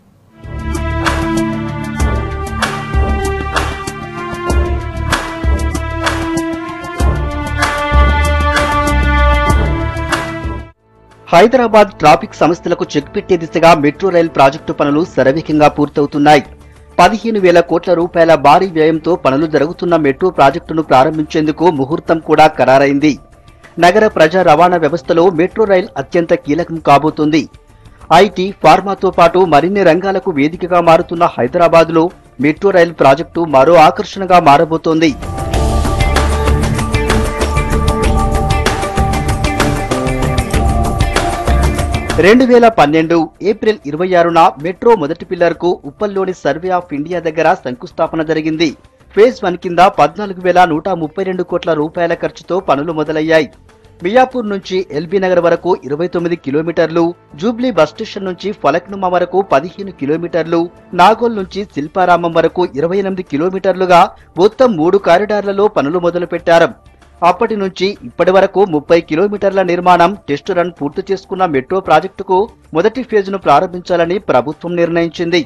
హైదరాబాద్ ట్రాఫిక్ సమస్యలకు చెక్ పెట్టే దిశగా మెట్రో రైల్ ప్రాజెక్టు పనులు శరవేగంగా పూర్తవుతున్నాయి పదిహేను వేల కోట్ల రూపాయల భారీ వ్యయంతో పనులు జరుగుతున్న మెట్రో ప్రాజెక్టును ప్రారంభించేందుకు ముహూర్తం కూడా ఖరారైంది నగర ప్రజా రవాణా వ్యవస్థలో మెట్రో రైల్ అత్యంత కీలకం కాబోతుంది ఐటీ ఫార్మాతో పాటు మరిన్ని రంగాలకు వేదికగా మారుతున్న హైదరాబాద్లో మెట్రో రైల్ ప్రాజెక్టు మరో ఆకర్షణగా మారబోతోంది రెండు వేల పన్నెండు ఏప్రిల్ ఇరవై ఆరున మెట్రో మొదటి పిల్లర్కు ఉప్పల్లోని సర్వే ఆఫ్ ఇండియా దగ్గర శంకుస్థాపన జరిగింది ఫేజ్ వన్ కింద పద్నాలుగు వేల నూట ముప్పై రెండు కోట్ల రూపాయల ఖర్చుతో పనులు మొదలయ్యాయి మియాపూర్ నుంచి ఎల్బీ నగర్ వరకు ఇరవై తొమ్మిది కిలోమీటర్లు జూబ్లీ బస్ స్టేషన్ నుంచి ఫలక్నుమా వరకు పదిహేను కిలోమీటర్లు నాగోల్ నుంచి శిల్పారామం వరకు ఇరవై ఎనిమిది కిలోమీటర్లుగా మొత్తం మూడు కారిడార్లలో పనులు మొదలుపెట్టారు అప్పటి నుంచి ఇప్పటి వరకు ముప్పై కిలోమీటర్ల నిర్మాణం టెస్ట్ రన్ పూర్తి చేసుకున్న మెట్రో ప్రాజెక్టుకు మొదటి ఫేజ్ను ప్రారంభించాలని ప్రభుత్వం నిర్ణయించింది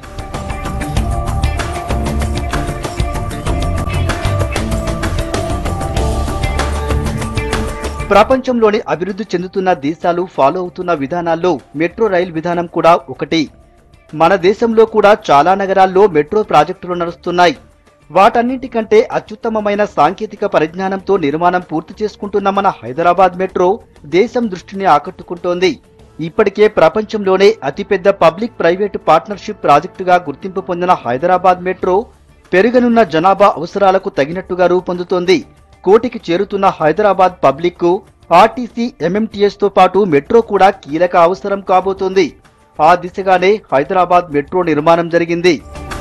ప్రపంచంలోని అభివృద్ధి చెందుతున్న దేశాలు ఫాలో అవుతున్న విధానాల్లో మెట్రో రైల్ విధానం కూడా ఒకటి మన దేశంలో కూడా చాలా నగరాల్లో మెట్రో ప్రాజెక్టులు నడుస్తున్నాయి వాటన్నింటికంటే అత్యుత్తమమైన సాంకేతిక పరిజ్ఞానంతో నిర్మాణం పూర్తి చేసుకుంటున్న మన హైదరాబాద్ మెట్రో దేశం దృష్టిని ఆకట్టుకుంటోంది ఇప్పటికే ప్రపంచంలోనే అతిపెద్ద పబ్లిక్ ప్రైవేటు పార్ట్నర్షిప్ ప్రాజెక్టుగా గుర్తింపు పొందిన హైదరాబాద్ మెట్రో పెరుగనున్న జనాభా అవసరాలకు తగినట్టుగా రూపొందుతోంది కోటికి చేరుతున్న హైదరాబాద్ పబ్లిక్ కు ఆర్టీసీ ఎంఎంటీఎస్ తో పాటు మెట్రో కూడా కీలక అవసరం కాబోతోంది ఆ దిశగానే హైదరాబాద్ మెట్రో నిర్మాణం జరిగింది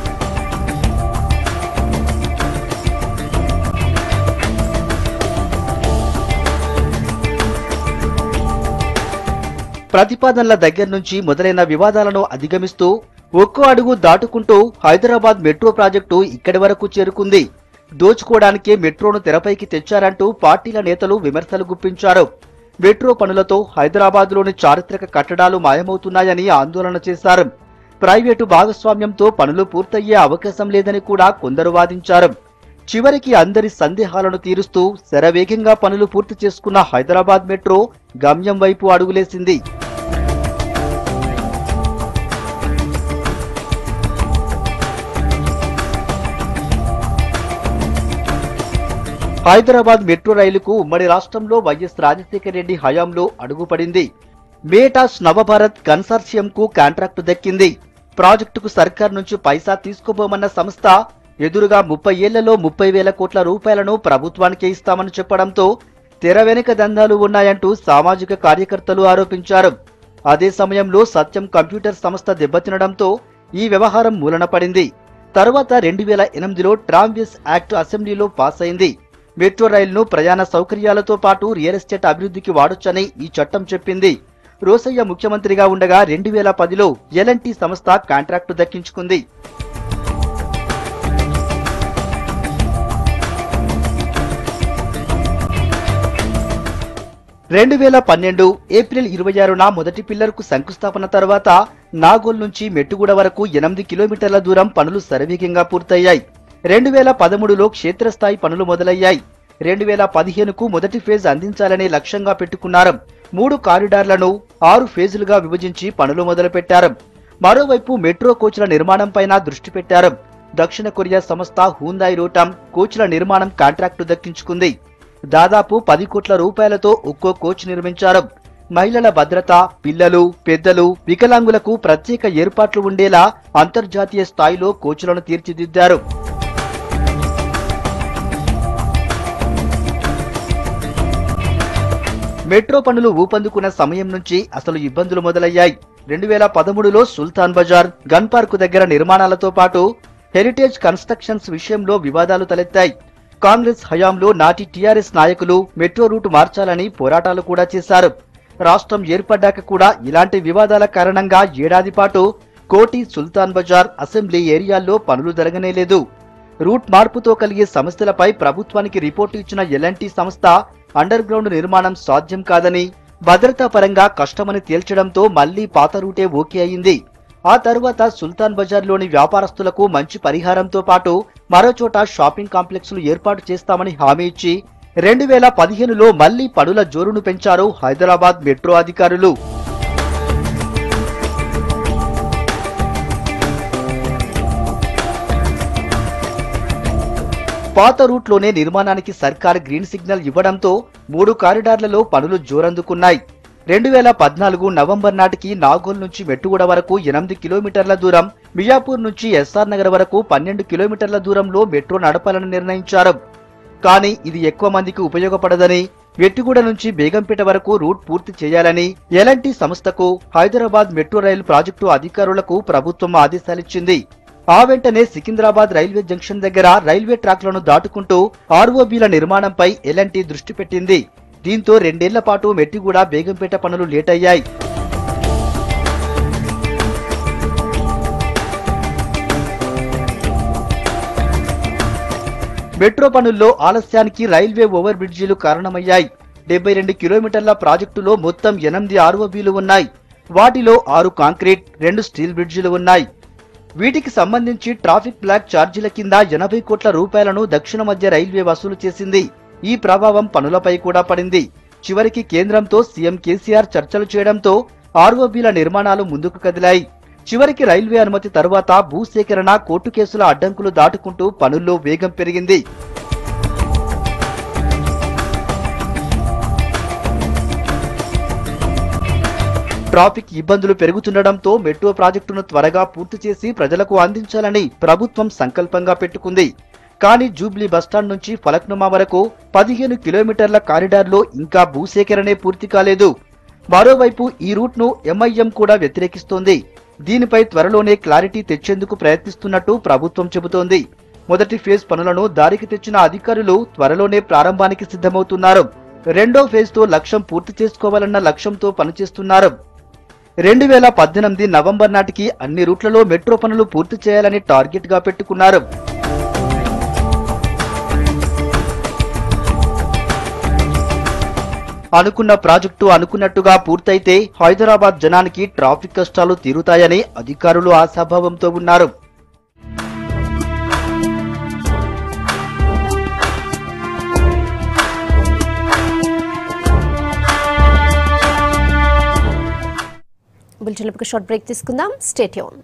ప్రతిపాదనల దగ్గర నుంచి మొదలైన వివాదాలను అధిగమిస్తూ ఒక్కో అడుగు దాటుకుంటూ హైదరాబాద్ మెట్రో ప్రాజెక్టు ఇక్కడి వరకు చేరుకుంది దోచుకోవడానికే మెట్రోను తెరపైకి తెచ్చారంటూ పార్టీల నేతలు విమర్శలు గుప్పించారు మెట్రో పనులతో హైదరాబాద్లోని చారిత్రక కట్టడాలు మాయమవుతున్నాయని ఆందోళన చేశారు ప్రైవేటు భాగస్వామ్యంతో పనులు పూర్తయ్యే అవకాశం లేదని కూడా కొందరు వాదించారు చివరికి అందరి సందేహాలను తీరుస్తూ శరవేగంగా పనులు పూర్తి చేసుకున్న హైదరాబాద్ మెట్రో గమ్యం వైపు అడుగులేసింది హైదరాబాద్ మెట్రో రైలుకు ఉమ్మడి రాష్ట్రంలో వైఎస్ రాజశేఖర రెడ్డి హయాంలో అడుగుపడింది మేటాస్ నవభారత్ కన్సార్షియంకు కాంట్రాక్టు దక్కింది ప్రాజెక్టుకు సర్కార్ నుంచి పైసా తీసుకోబోమన్న సంస్థ ఎదురుగా ముప్పై ఏళ్లలో ముప్పై వేల కోట్ల రూపాయలను ప్రభుత్వానికే ఇస్తామని చెప్పడంతో తెర వెనుక దందాలు ఉన్నాయంటూ సామాజిక కార్యకర్తలు ఆరోపించారు అదే సమయంలో సత్యం కంప్యూటర్ సంస్థ దెబ్బతినడంతో ఈ వ్యవహారం మూలన పడింది తరువాత రెండు వేల ఎనిమిదిలో ట్రామ్విస్ యాక్ట్ అసెంబ్లీలో పాస్ అయింది మెట్రో రైలును ప్రయాణ సౌకర్యాలతో పాటు రియల్ ఎస్టేట్ అభివృద్ధికి వాడొచ్చని ఈ చట్టం చెప్పింది రోసయ్య ముఖ్యమంత్రిగా ఉండగా రెండు వేల పదిలో ఎల్ఎన్టీ సంస్థ కాంట్రాక్టు దక్కించుకుంది రెండు వేల పన్నెండు ఏప్రిల్ ఇరవై ఆరున మొదటి పిల్లర్కు శంకుస్థాపన తర్వాత నాగోల్ నుంచి మెట్టుగూడ వరకు ఎనిమిది కిలోమీటర్ల దూరం పనులు శరవేగంగా పూర్తయ్యాయి రెండు వేల పదమూడులో క్షేత్రస్థాయి పనులు మొదలయ్యాయి రెండు వేల పదిహేనుకు మొదటి ఫేజ్ అందించాలనే లక్ష్యంగా పెట్టుకున్నారు మూడు కారిడార్లను ఆరు ఫేజులుగా విభజించి పనులు మొదలుపెట్టారు మరోవైపు మెట్రో కోచ్ల నిర్మాణంపైన దృష్టి పెట్టారు దక్షిణ కొరియా సంస్థ హూందాయ్ రోటం కోచ్ల నిర్మాణం కాంట్రాక్టు దక్కించుకుంది దాదాపు పది కోట్ల రూపాయలతో ఒక్కో కోచ్ నిర్మించారు మహిళల భద్రత పిల్లలు పెద్దలు వికలాంగులకు ప్రత్యేక ఏర్పాట్లు ఉండేలా అంతర్జాతీయ స్థాయిలో కోచ్లను తీర్చిదిద్దారు మెట్రో పనులు ఊపందుకున్న సమయం నుంచి అసలు ఇబ్బందులు మొదలయ్యాయి రెండు వేల పదమూడులో సుల్తాన్ బజార్ గన్ పార్కు దగ్గర నిర్మాణాలతో పాటు హెరిటేజ్ కన్స్ట్రక్షన్స్ విషయంలో వివాదాలు తలెత్తాయి కాంగ్రెస్ హయాంలో నాటి టీఆర్ఎస్ నాయకులు మెట్రో రూట్ మార్చాలని పోరాటాలు కూడా చేశారు రాష్ట్రం ఏర్పడ్డాక కూడా ఇలాంటి వివాదాల కారణంగా ఏడాది పాటు కోటి సుల్తాన్ బజార్ అసెంబ్లీ ఏరియాల్లో పనులు జరగనేలేదు రూట్ మార్పుతో కలిగే సమస్యలపై ప్రభుత్వానికి రిపోర్టు ఇచ్చిన ఎల్ఎన్టీ సంస్థ అండర్ గ్రౌండ్ నిర్మాణం సాధ్యం కాదని భద్రతా పరంగా కష్టమని తేల్చడంతో మళ్లీ పాత రూటే ఓకే అయింది ఆ తరువాత సుల్తాన్ బజార్లోని వ్యాపారస్తులకు మంచి పరిహారంతో పాటు మరోచోట షాపింగ్ కాంప్లెక్స్లు ఏర్పాటు చేస్తామని హామీ ఇచ్చి రెండు వేల పదిహేనులో మళ్లీ పనుల జోరును పెంచారు హైదరాబాద్ మెట్రో అధికారులు పాత రూట్లోనే నిర్మాణానికి సర్కార్ గ్రీన్ సిగ్నల్ ఇవ్వడంతో మూడు కారిడార్లలో పనులు జోరందుకున్నాయి రెండు వేల పద్నాలుగు నవంబర్ నాటికి నాగోల్ నుంచి మెట్టుగూడ వరకు ఎనిమిది కిలోమీటర్ల దూరం మియాపూర్ నుంచి ఎస్ఆర్ నగర్ వరకు పన్నెండు కిలోమీటర్ల దూరంలో మెట్రో నడపాలని నిర్ణయించారు కానీ ఇది ఎక్కువ మందికి ఉపయోగపడదని మెట్టుగూడ నుంచి బేగంపేట వరకు రూట్ పూర్తి చేయాలని ఎలాంటి సంస్థకు హైదరాబాద్ మెట్రో రైలు ప్రాజెక్టు అధికారులకు ప్రభుత్వం ఆదేశాలిచ్చింది ఆ వెంటనే సికింద్రాబాద్ రైల్వే జంక్షన్ దగ్గర రైల్వే ట్రాక్లను దాటుకుంటూ ఆర్ఓబీల నిర్మాణంపై ఎల్ఎన్టీ దృష్టి పెట్టింది దీంతో రెండేళ్ల పాటు మెట్టిగూడ బేగంపేట పనులు లేట్ అయ్యాయి మెట్రో పనుల్లో ఆలస్యానికి రైల్వే ఓవర్ బ్రిడ్జీలు కారణమయ్యాయి డెబ్బై రెండు కిలోమీటర్ల ప్రాజెక్టులో మొత్తం ఎనిమిది ఆర్ఓబీలు ఉన్నాయి వాటిలో ఆరు కాంక్రీట్ రెండు స్టీల్ బ్రిడ్జిలు ఉన్నాయి వీటికి సంబంధించి ట్రాఫిక్ బ్లాక్ ఛార్జీల కింద ఎనభై కోట్ల రూపాయలను దక్షిణ మధ్య రైల్వే వసూలు చేసింది ఈ ప్రభావం పనులపై కూడా పడింది చివరికి కేంద్రంతో సీఎం కేసీఆర్ చర్చలు చేయడంతో ఆర్ఓబీల నిర్మాణాలు ముందుకు కదిలాయి చివరికి రైల్వే అనుమతి తరువాత భూసేకరణ కోర్టు కేసుల అడ్డంకులు దాటుకుంటూ పనుల్లో వేగం పెరిగింది ట్రాఫిక్ ఇబ్బందులు పెరుగుతుండటంతో మెట్రో ప్రాజెక్టును త్వరగా పూర్తి చేసి ప్రజలకు అందించాలని ప్రభుత్వం సంకల్పంగా పెట్టుకుంది కానీ జూబ్లీ బస్టాండ్ నుంచి ఫలక్నుమా వరకు పదిహేను కిలోమీటర్ల కారిడార్లో ఇంకా భూసేకరణే పూర్తి కాలేదు మరోవైపు ఈ రూట్ను ఎంఐఎం కూడా వ్యతిరేకిస్తోంది దీనిపై త్వరలోనే క్లారిటీ తెచ్చేందుకు ప్రయత్నిస్తున్నట్టు ప్రభుత్వం చెబుతోంది మొదటి ఫేజ్ పనులను దారికి తెచ్చిన అధికారులు త్వరలోనే ప్రారంభానికి సిద్ధమవుతున్నారు రెండో ఫేజ్ తో లక్ష్యం పూర్తి చేసుకోవాలన్న లక్ష్యంతో పనిచేస్తున్నారు రెండు వేల పద్దెనిమిది నవంబర్ నాటికి అన్ని రూట్లలో మెట్రో పనులు పూర్తి చేయాలని టార్గెట్ గా పెట్టుకున్నారు అనుకున్న ప్రాజెక్టు అనుకున్నట్టుగా పూర్తయితే హైదరాబాద్ జనానికి ట్రాఫిక్ కష్టాలు తీరుతాయని అధికారులు ఆశాభావంతో ఉన్నారు బులెటిన్లకు షార్ట్ బ్రేక్ తీసుకుందాం స్టేట్యూన్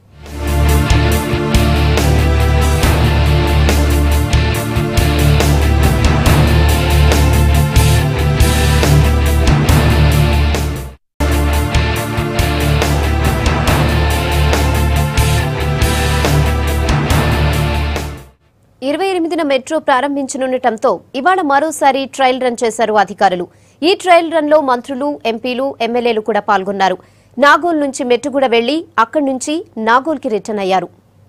ఇరవై ఎనిమిదిన మెట్రో ప్రారంభించనుండటంతో ఇవాళ మరోసారి ట్రయల్ రన్ చేశారు అధికారులు ఈ ట్రయల్ రన్ లో మంత్రులు ఎంపీలు ఎమ్మెల్యేలు కూడా పాల్గొన్నారు నాగోల్ నుంచి మెట్టుగూడ వెళ్లి అక్కడి నుంచి నాగోల్కి రిటర్న్ అయ్యారు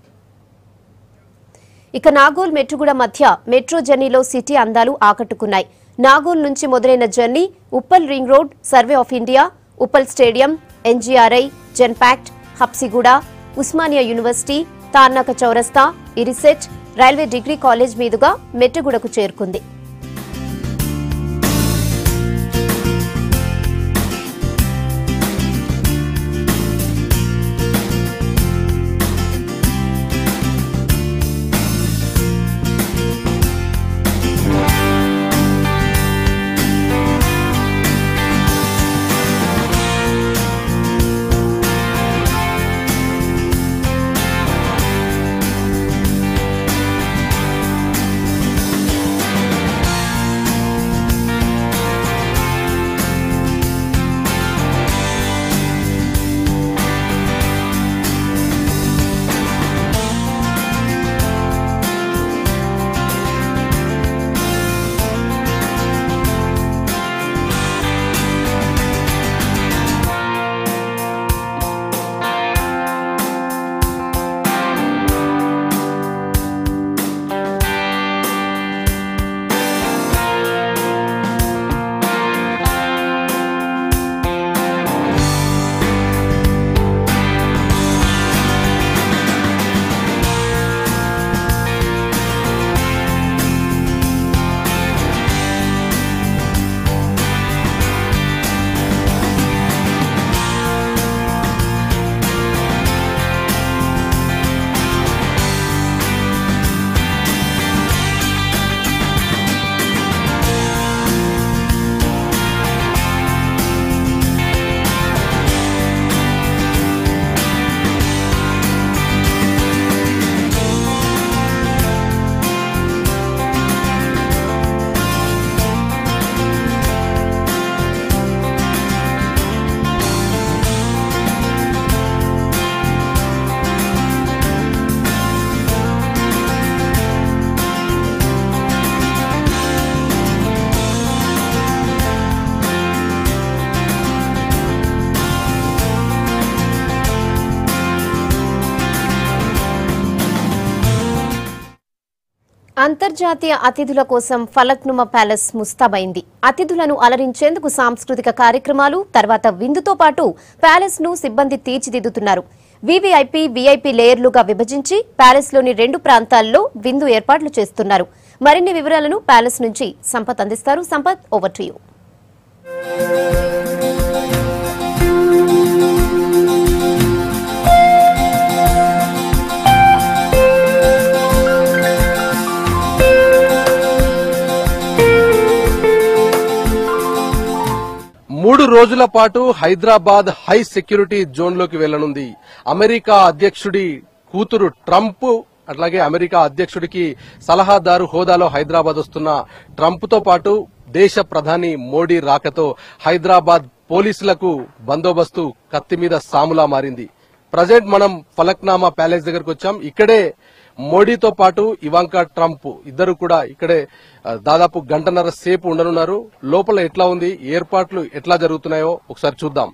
ఇక నాగోల్ మెట్టుగూడ మధ్య మెట్రో జర్నీలో సిటీ అందాలు ఆకట్టుకున్నాయి నాగోల్ నుంచి మొదలైన journey Uppal ring road survey of India Uppal stadium NGRI Genpact Habsiguda Osmania university Tarnaka చౌరస్తా ఇరిసెట్ రైల్వే డిగ్రీ కాలేజ్ మీదుగా మెట్టుగూడకు చేరుకుంది అంతర్జాతీయ అతిథుల కోసం ఫలక్నుమ ప్యాలెస్ ముస్తాబైంది అతిథులను అలరించేందుకు సాంస్కృతిక కార్యక్రమాలు తర్వాత విందుతో పాటు ప్యాలెస్ ను సిబ్బంది తీర్చిదిద్దుతున్నారు వీవీఐపీ వీఐపీ లేయర్లుగా విభజించి ప్యాలెస్ లోని రెండు ప్రాంతాల్లో విందు ఏర్పాట్లు చేస్తున్నారు మరిన్ని వివరాలను ప్యాలెస్ నుంచి సంపత్ అందిస్తారు సంపత్ ఓవర్ టు యూ మూడు రోజుల పాటు హైదరాబాద్ హై సెక్యూరిటీ జోన్ లోకి వెళ్లనుంది అమెరికా అధ్యక్షుడి కూతురు ట్రంప్ అట్లాగే అమెరికా అధ్యక్షుడికి సలహాదారు హోదాలో హైదరాబాద్ వస్తున్న ట్రంప్ తో పాటు దేశ ప్రధాని మోడీ రాకతో హైదరాబాద్ పోలీసులకు బందోబస్తు కత్తి మీద సాములా మారింది ప్రజెంట్ మనం ఫలక్నామా ప్యాలెస్ దగ్గరకు వచ్చాం ఇక్కడే మోడీతో పాటు ఇవాంకా ట్రంప్ ఇద్దరు కూడా ఇక్కడే ఆ, దాదాపు గంటన్నర సేపు ఉండనున్నారు లోపల ఎట్లా ఉంది ఏర్పాట్లు ఎట్లా జరుగుతున్నాయో ఒకసారి చూద్దాం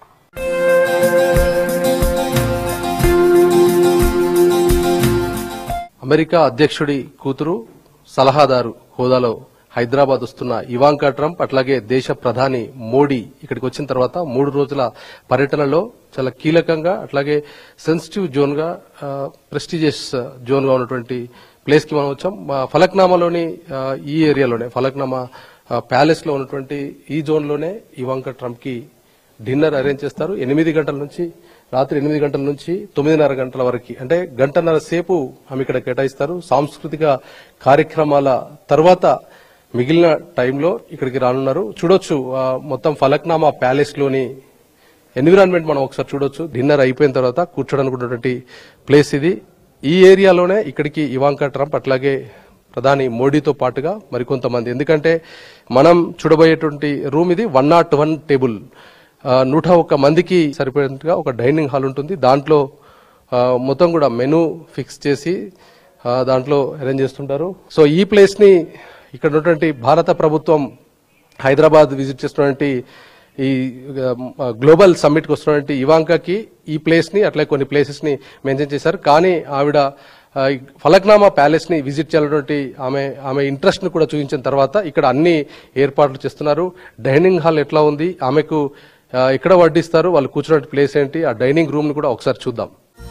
అమెరికా అధ్యక్షుడి కూతురు సలహాదారు హోదాలో హైదరాబాద్ వస్తున్న ఇవాంకా ట్రంప్ అట్లాగే దేశ ప్రధాని మోడీ ఇక్కడికి వచ్చిన తర్వాత మూడు రోజుల పర్యటనలో చాలా కీలకంగా అట్లాగే సెన్సిటివ్ జోన్ గా ప్రెస్టీజియస్ జోన్ గా ఉన్నటువంటి ప్లేస్ కి మనం వచ్చాం మా ఫలక్నామాలోని ఆ, ఈ ఏరియాలోనే ఫలక్నామా ప్యాలెస్ లో ఉన్నటువంటి ఈ జోన్ లోనే ఇవాంకా ట్రంప్ కి డిన్నర్ అరేంజ్ చేస్తారు ఎనిమిది గంటల నుంచి రాత్రి ఎనిమిది గంటల నుంచి తొమ్మిదిన్నర గంటల వరకు అంటే గంటన్నర సేపు ఆమె ఇక్కడ కేటాయిస్తారు సాంస్కృతిక కార్యక్రమాల తర్వాత మిగిలిన టైంలో ఇక్కడికి రానున్నారు చూడొచ్చు ఆ, మొత్తం ఫలక్నామా ప్యాలెస్ లోని ఎన్విరాన్మెంట్ మనం ఒకసారి చూడొచ్చు డిన్నర్ అయిపోయిన తర్వాత కూర్చోడానికి ఉన్నటువంటి ప్లేస్ ఇది ఈ ఏరియాలోనే ఇక్కడికి ఇవాంకా ట్రంప్ అట్లాగే ప్రధాని మోడీతో పాటుగా మరికొంతమంది ఎందుకంటే మనం చూడబోయేటువంటి రూమ్ ఇది వన్ నాట్ వన్ టేబుల్ ఆ, నూట ఒక్క మందికి సరిపోయేట్టుగా ఒక డైనింగ్ హాల్ ఉంటుంది దాంట్లో ఆ, మొత్తం కూడా మెనూ ఫిక్స్ చేసి ఆ, దాంట్లో అరేంజ్ చేస్తుంటారు సో ఈ ప్లేస్ ని ఇక్కడ ఉన్నటువంటి భారత ప్రభుత్వం హైదరాబాద్ విజిట్ చేస్తున్నటువంటి ఈ ఆ, గ్లోబల్ సమ్మిట్కి వస్తున్నటువంటి ఇవాంకాకి ఈ ప్లేస్ని అట్లే కొన్ని ప్లేసెస్ని మెన్షన్ చేశారు కానీ ఆవిడ ఆ, ఈ ఫలక్నామా ప్యాలెస్ ని విజిట్ చేయాలన్నటువంటి ఆమె ఆమె ఇంట్రెస్ట్ ని కూడా చూపించిన తర్వాత ఇక్కడ అన్ని ఏర్పాట్లు చేస్తున్నారు డైనింగ్ హాల్ ఎట్లా ఉంది ఆమెకు ఆ, ఎక్కడ వడ్డిస్తారు వాళ్ళు కూర్చున్న ప్లేస్ ఏంటి ఆ డైనింగ్ రూమ్ ని కూడా ఒకసారి చూద్దాం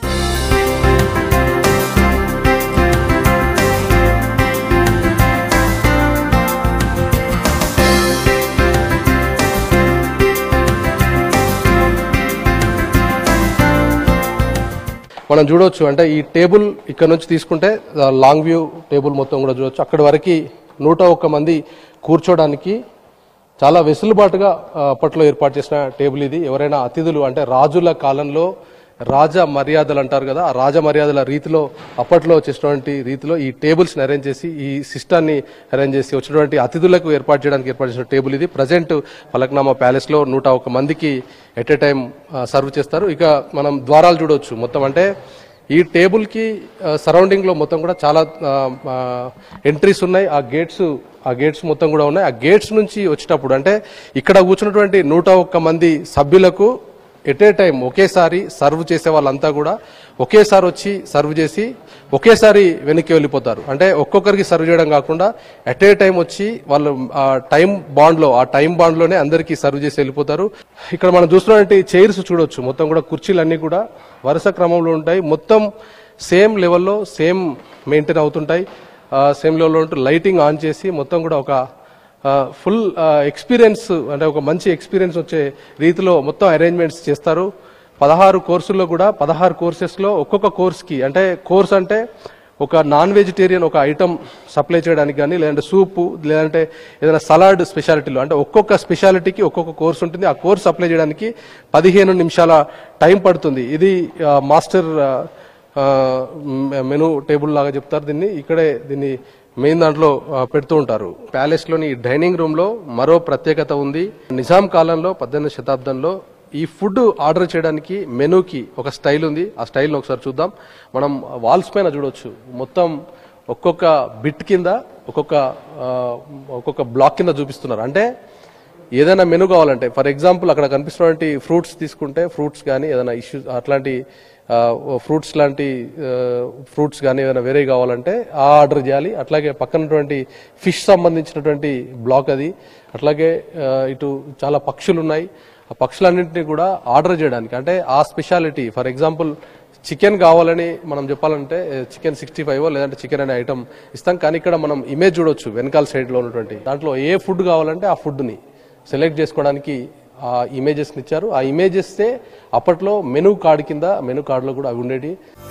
మనం చూడవచ్చు అంటే ఈ టేబుల్ ఇక్కడ నుంచి తీసుకుంటే ఆ, లాంగ్ వ్యూ టేబుల్ మొత్తం కూడా చూడొచ్చు అక్కడి వరకు నూట ఒక్క మంది కూర్చోడానికి చాలా వెసులుబాటుగా ఆ, అప్పట్లో ఏర్పాటు చేసిన టేబుల్ ఇది ఎవరైనా అతిథులు అంటే రాజుల కాలంలో రాజ మర్యాదలు అంటారు కదా ఆ రాజ మర్యాదల రీతిలో అప్పట్లో వచ్చేటువంటి రీతిలో ఈ టేబుల్స్ అరేంజ్ చేసి ఈ సిస్టాన్ని అరేంజ్ చేసి వచ్చినటువంటి అతిథులకు ఏర్పాటు చేయడానికి ఏర్పాటు చేసిన టేబుల్ ఇది ప్రజెంట్ ఫలక్నామా ప్యాలెస్ లో నూట ఒక్క మందికి ఎట్ ఏ టైం సర్వ్ చేస్తారు ఇక మనం ద్వారాలు చూడవచ్చు మొత్తం అంటే ఈ టేబుల్ కి సరౌండింగ్ లో మొత్తం కూడా చాలా ఎంట్రీస్ ఉన్నాయి ఆ గేట్స్ ఆ గేట్స్ మొత్తం కూడా ఉన్నాయి ఆ గేట్స్ నుంచి వచ్చేటప్పుడు అంటే ఇక్కడ కూర్చున్నటువంటి నూట ఒక్క మంది సభ్యులకు ఎట్ ఏ టైం ఒకేసారి సర్వ్ చేసే వాళ్ళంతా కూడా ఒకేసారి వచ్చి సర్వ్ చేసి ఒకేసారి వెనక్కి వెళ్ళిపోతారు అంటే ఒక్కొక్కరికి సర్వ్ చేయడం కాకుండా ఎట్ ఏ టైం వచ్చి వాళ్ళు ఆ టైం బాండ్ లో ఆ టైం బాండ్ లోనే అందరికీ సర్వ్ చేసి వెళ్ళిపోతారు ఇక్కడ మనం చూస్తున్నటువంటి చైర్స్ చూడొచ్చు మొత్తం కూడా కుర్చీలన్నీ కూడా వరుస క్రమంలో ఉంటాయి మొత్తం సేమ్ లెవెల్లో సేమ్ మెయింటైన్ అవుతుంటాయి సేమ్ లెవెల్లో ఉంటూ లైటింగ్ ఆన్ చేసి మొత్తం కూడా ఒక ఫుల్ ఎక్స్పీరియన్స్ అంటే ఒక మంచి ఎక్స్పీరియన్స్ వచ్చే రీతిలో మొత్తం అరేంజ్మెంట్స్ చేస్తారు పదహారు కోర్సుల్లో కూడా పదహారు కోర్సెస్లో ఒక్కొక్క కోర్స్కి అంటే కోర్స్ అంటే ఒక నాన్ వెజిటేరియన్ ఒక ఐటమ్ సప్లై చేయడానికి కానీ లేదంటే సూపు లేదంటే ఏదైనా సలాడ్ స్పెషాలిటీలో అంటే ఒక్కొక్క స్పెషాలిటీకి ఒక్కొక్క కోర్స్ ఉంటుంది ఆ కోర్స్ సప్లై చేయడానికి పదిహేను నిమిషాల టైం పడుతుంది ఇది ఆ, మాస్టర్ ఆ, ఆ, మెనూ టేబుల్ లాగా చెప్తారు దీన్ని ఇక్కడే దీన్ని మెయిన్ దాంట్లో ఆ, పెడుతూ ఉంటారు ప్యాలెస్ లోని డైనింగ్ రూమ్ లో మరో ప్రత్యేకత ఉంది నిజాం కాలంలో పద్దెనిమిది శతాబ్దంలో ఈ ఫుడ్ ఆర్డర్ చేయడానికి మెనూకి ఒక స్టైల్ ఉంది ఆ స్టైల్ని ఒకసారి చూద్దాం మనం వాల్స్ పైన చూడొచ్చు మొత్తం ఒక్కొక్క బిట్ కింద ఒక్కొక్క ఆ, ఒక్కొక్క బ్లాక్ కింద చూపిస్తున్నారు అంటే ఏదైనా మెను కావాలంటే ఫర్ ఎగ్జాంపుల్ అక్కడ కనిపిస్తున్నటువంటి ఫ్రూట్స్ తీసుకుంటే ఫ్రూట్స్ కానీ ఏదైనా ఇష్యూస్ అట్లాంటి ఫ్రూట్స్ లాంటి ఫ్రూట్స్ కానీ ఏదైనా వేరే కావాలంటే ఆ ఆర్డర్ చేయాలి అట్లాగే పక్కనటువంటి ఫిష్ సంబంధించినటువంటి బ్లాక్ అది అట్లాగే ఆ, ఇటు చాలా పక్షులు ఉన్నాయి ఆ పక్షులన్నింటినీ కూడా ఆర్డర్ చేయడానికి అంటే ఆ స్పెషాలిటీ ఫర్ ఎగ్జాంపుల్ చికెన్ కావాలని మనం చెప్పాలంటే చికెన్ సిక్స్టీ ఫైవ్ లేదంటే చికెన్ అనే ఐటమ్ ఇస్తాం కానీ ఇక్కడ మనం ఇమేజ్ చూడొచ్చు వెనకాల సైడ్ లో ఉన్నటువంటి దాంట్లో ఏ ఫుడ్ కావాలంటే ఆ ఫుడ్ ని సెలెక్ట్ చేసుకోవడానికి ఆ ఇమేజెస్ ఇచ్చారు ఆ ఇమేజెస్ అప్పట్లో మెనూ కార్డ్ కింద మెనూ కార్డులో కూడా అవి ఉండేవి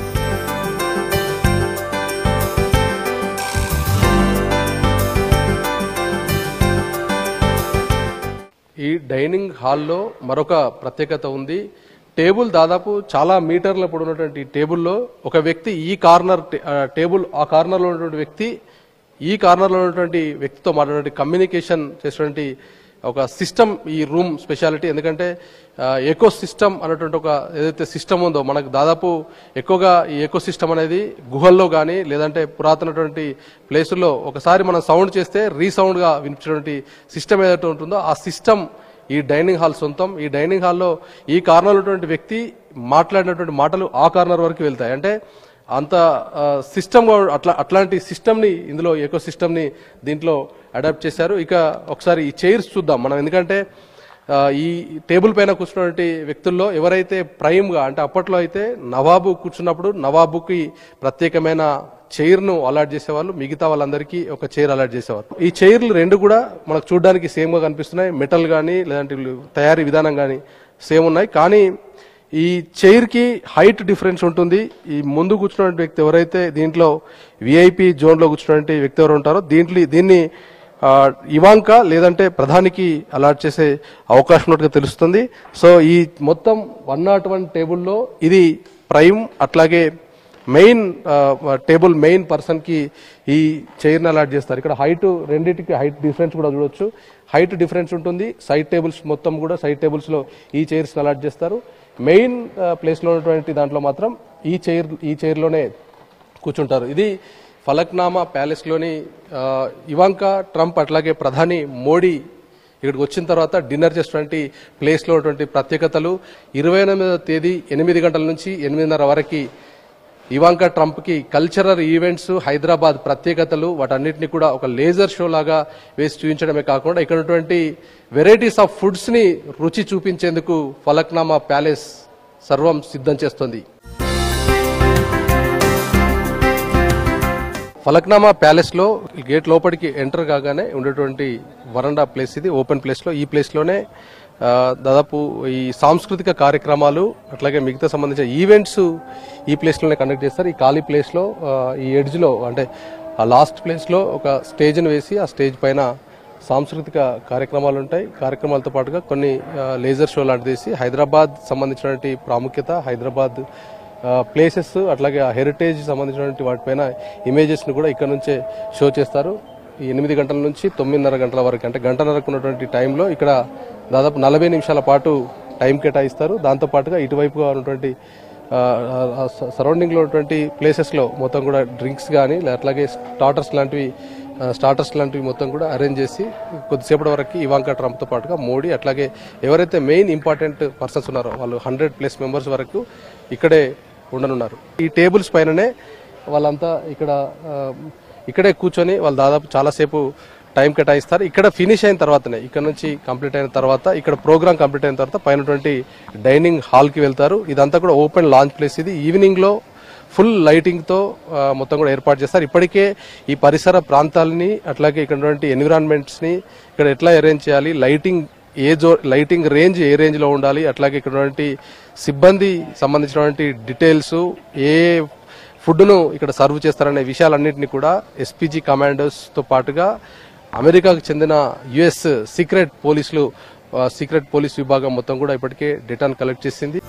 ఈ డైనింగ్ హాల్లో మరొక ప్రత్యేకత ఉంది టేబుల్ దాదాపు చాలా మీటర్ల పొడవు ఉన్నటువంటి ఈ టేబుల్లో ఒక వ్యక్తి ఈ కార్నర్ టే- ఆ, టేబుల్ ఆ కార్నర్లో ఉన్నటువంటి వ్యక్తి ఈ కార్నర్లో ఉన్నటువంటి వ్యక్తితో మాట్లాడే కమ్యూనికేషన్ చేసేటువంటి ఒక సిస్టమ్ ఈ రూమ్ స్పెషాలిటీ ఎందుకంటే ఎకో సిస్టమ్ అన్నటువంటి ఒక ఏదైతే సిస్టమ్ ఉందో మనకు దాదాపు ఎక్కువగా ఈ ఎకో సిస్టమ్ అనేది గుహల్లో కానీ లేదంటే పురాతనటువంటి ప్లేసుల్లో ఒకసారి మనం సౌండ్ చేస్తే రీసౌండ్గా వినిపించినటువంటి సిస్టమ్ ఏదైతే ఉంటుందో ఆ సిస్టమ్ ఈ డైనింగ్ హాల్ సొంతం ఈ డైనింగ్ హాల్లో ఈ కార్నర్ ఉన్నటువంటి వ్యక్తి మాట్లాడినటువంటి మాటలు ఆ కార్నర్ వరకు వెళ్తాయి అంటే అంత సిస్టమ్ అట్లా అట్లాంటి సిస్టమ్ని ఇందులో ఎకో సిస్టమ్ని దీంట్లో అడాప్ట్ చేశారు ఇక ఒకసారి ఈ చైర్స్ చూద్దాం మనం ఎందుకంటే ఆ, ఈ టేబుల్ పైన కూర్చున్నటువంటి వ్యక్తుల్లో ఎవరైతే ప్రైమ్గా అంటే అప్పట్లో అయితే నవాబు కూర్చున్నప్పుడు నవాబుకి ప్రత్యేకమైన చైర్ను అలాట్ చేసేవాళ్ళు మిగతా వాళ్ళందరికీ ఒక చైర్ అలాట్ చేసేవారు ఈ చైర్లు రెండు కూడా మనకు చూడడానికి సేమ్ గా కనిపిస్తున్నాయి మెటల్ కానీ లేదంటే తయారీ విధానం కానీ సేమ్ ఉన్నాయి కానీ ఈ చైర్ కి హైట్ డిఫరెన్స్ ఉంటుంది ఈ ముందు కూర్చున్న వ్యక్తి ఎవరైతే దీంట్లో విఐపి జోన్ లో కూర్చున్న వ్యక్తి ఎవరు ఉంటారో దీంట్లో దీన్ని ఆ, ఇవాంక లేదంటే ప్రధానికి అలాట్ చేసే అవకాశం ఉన్నట్టుగా తెలుస్తుంది సో ఈ మొత్తం వన్ నాట్ వన్ టేబుల్లో ఇది ప్రైమ్ అట్లాగే మెయిన్ టేబుల్ మెయిన్ పర్సన్ కి ఈ చైర్ని అలాట్ చేస్తారు ఇక్కడ హైట్ రెండింటికి హైట్ డిఫరెన్స్ కూడా చూడొచ్చు హైట్ డిఫరెన్స్ ఉంటుంది సైడ్ టేబుల్స్ మొత్తం కూడా సైడ్ టేబుల్స్ లో ఈ చైర్స్ అలాట్ చేస్తారు మెయిన్ ప్లేస్ లో ఉన్నటువంటి దాంట్లో మాత్రం ఈ చైర్ ఈ చైర్ లోనే కూర్చుంటారు ఇది ఫలక్నామా ప్యాలెస్ లోని ఆ, ఇవాంకా ట్రంప్ అట్లాగే ప్రధాని మోడీ ఇక్కడికి వచ్చిన తర్వాత డిన్నర్ చేసినటువంటి ప్లేస్లో ఉన్నటువంటి ప్రత్యేకతలు ఇరవై ఎనిమిదవ తేదీ ఎనిమిది గంటల నుంచి ఎనిమిదిన్నర వరకు ఇవాంకా ట్రంప్కి కల్చరల్ ఈవెంట్స్ హైదరాబాద్ ప్రత్యేకతలు వాటన్నిటిని కూడా ఒక లేజర్ షో లాగా వేసి చూపించడమే కాకుండా ఇక్కడ ఉన్నటువంటి వెరైటీస్ ఆఫ్ ఫుడ్స్ని రుచి చూపించేందుకు ఫలక్నామా ప్యాలెస్ సర్వం సిద్ధం చేస్తుంది ఫలక్నామా ప్యాలెస్ లో గేట్ లోపలికి ఎంటర్ కాగానే ఉండేటువంటి వరండా ప్లేస్ ఇది ఓపెన్ ప్లేస్ లో ఈ ప్లేస్ లోనే ఆ, దాదాపు ఈ సాంస్కృతిక కార్యక్రమాలు అట్లాగే మిగతా సంబంధించిన ఈవెంట్స్ ఈ ప్లేస్ లోనే కండక్ట్ చేస్తారు ఈ ఖాళీ ప్లేస్ లో ఆ, ఈ ఎడ్జ్ లో అంటే ఆ లాస్ట్ ప్లేస్ లో ఒక స్టేజ్ని వేసి ఆ స్టేజ్ పైన సాంస్కృతిక కార్యక్రమాలు ఉంటాయి కార్యక్రమాలతో పాటుగా కొన్ని ఆ, లేజర్ షో లాంటిది వేసి హైదరాబాద్ సంబంధించినటువంటి ప్రాముఖ్యత హైదరాబాద్ ప్లేసెస్ అట్లాగే ఆ హెరిటేజ్ సంబంధించినటువంటి వాటిపైన ఇమేజెస్ని కూడా ఇక్కడ నుంచే షో చేస్తారు ఈ ఎనిమిది గంటల నుంచి తొమ్మిదిన్నర గంటల వరకు అంటే గంటన్నరకు ఉన్నటువంటి టైంలో ఇక్కడ దాదాపు నలభై నిమిషాల పాటు టైం కేటాయిస్తారు దాంతో పాటుగా ఇటువైపుగా ఉన్నటువంటి సరౌండింగ్లో ఉన్నటువంటి ప్లేసెస్లో మొత్తం కూడా డ్రింక్స్ కానీ అట్లాగే స్టార్టర్స్ లాంటివి స్టార్టర్స్ లాంటివి మొత్తం కూడా అరేంజ్ చేసి కొద్దిసేపటి వరకు ఇవాంకా ట్రంప్తో పాటుగా మోడీ అట్లాగే ఎవరైతే మెయిన్ ఇంపార్టెంట్ పర్సన్స్ ఉన్నారో వాళ్ళు హండ్రెడ్ ప్లస్ మెంబర్స్ వరకు ఇక్కడే ఉండనున్నారు ఈ టేబుల్స్ పైననే వాళ్ళంతా ఇక్కడ ఆ, ఇక్కడే కూర్చొని వాళ్ళు దాదాపు చాలాసేపు టైం కేటాయిస్తారు ఇక్కడ ఫినిష్ అయిన తర్వాతనే ఇక్కడ నుంచి కంప్లీట్ అయిన తర్వాత ఇక్కడ ప్రోగ్రామ్ కంప్లీట్ అయిన తర్వాత పైనటువంటి డైనింగ్ హాల్కి వెళ్తారు ఇదంతా కూడా ఓపెన్ లాంచ్ ప్లేస్ ఇది ఈవినింగ్లో ఫుల్ లైటింగ్తో ఆ, మొత్తం కూడా ఏర్పాటు చేస్తారు ఇప్పటికే ఈ పరిసర ప్రాంతాలని అట్లాగే ఇక్కడ ఉన్నటువంటి ఎన్విరాన్మెంట్స్ని ఇక్కడ ఎట్లా అరేంజ్ చేయాలి లైటింగ్ ఏ జో లైటింగ్ రేంజ్ ఏ రేంజ్లో ఉండాలి అట్లాగే ఇక్కడ ఉన్నటువంటి సిబ్బంది సంబంధించినటువంటి డీటెయిల్స్ ఏ ఫుడ్ను ఇక్కడ సర్వ్ చేస్తారనే విషయాలన్నింటినీ కూడా ఎస్పీజీ కమాండర్స్తో పాటుగా అమెరికాకు చెందిన యుఎస్ సీక్రెట్ పోలీసులు ఆ, సీక్రెట్ పోలీస్ విభాగం మొత్తం కూడా ఇప్పటికే డేటాను కలెక్ట్ చేసింది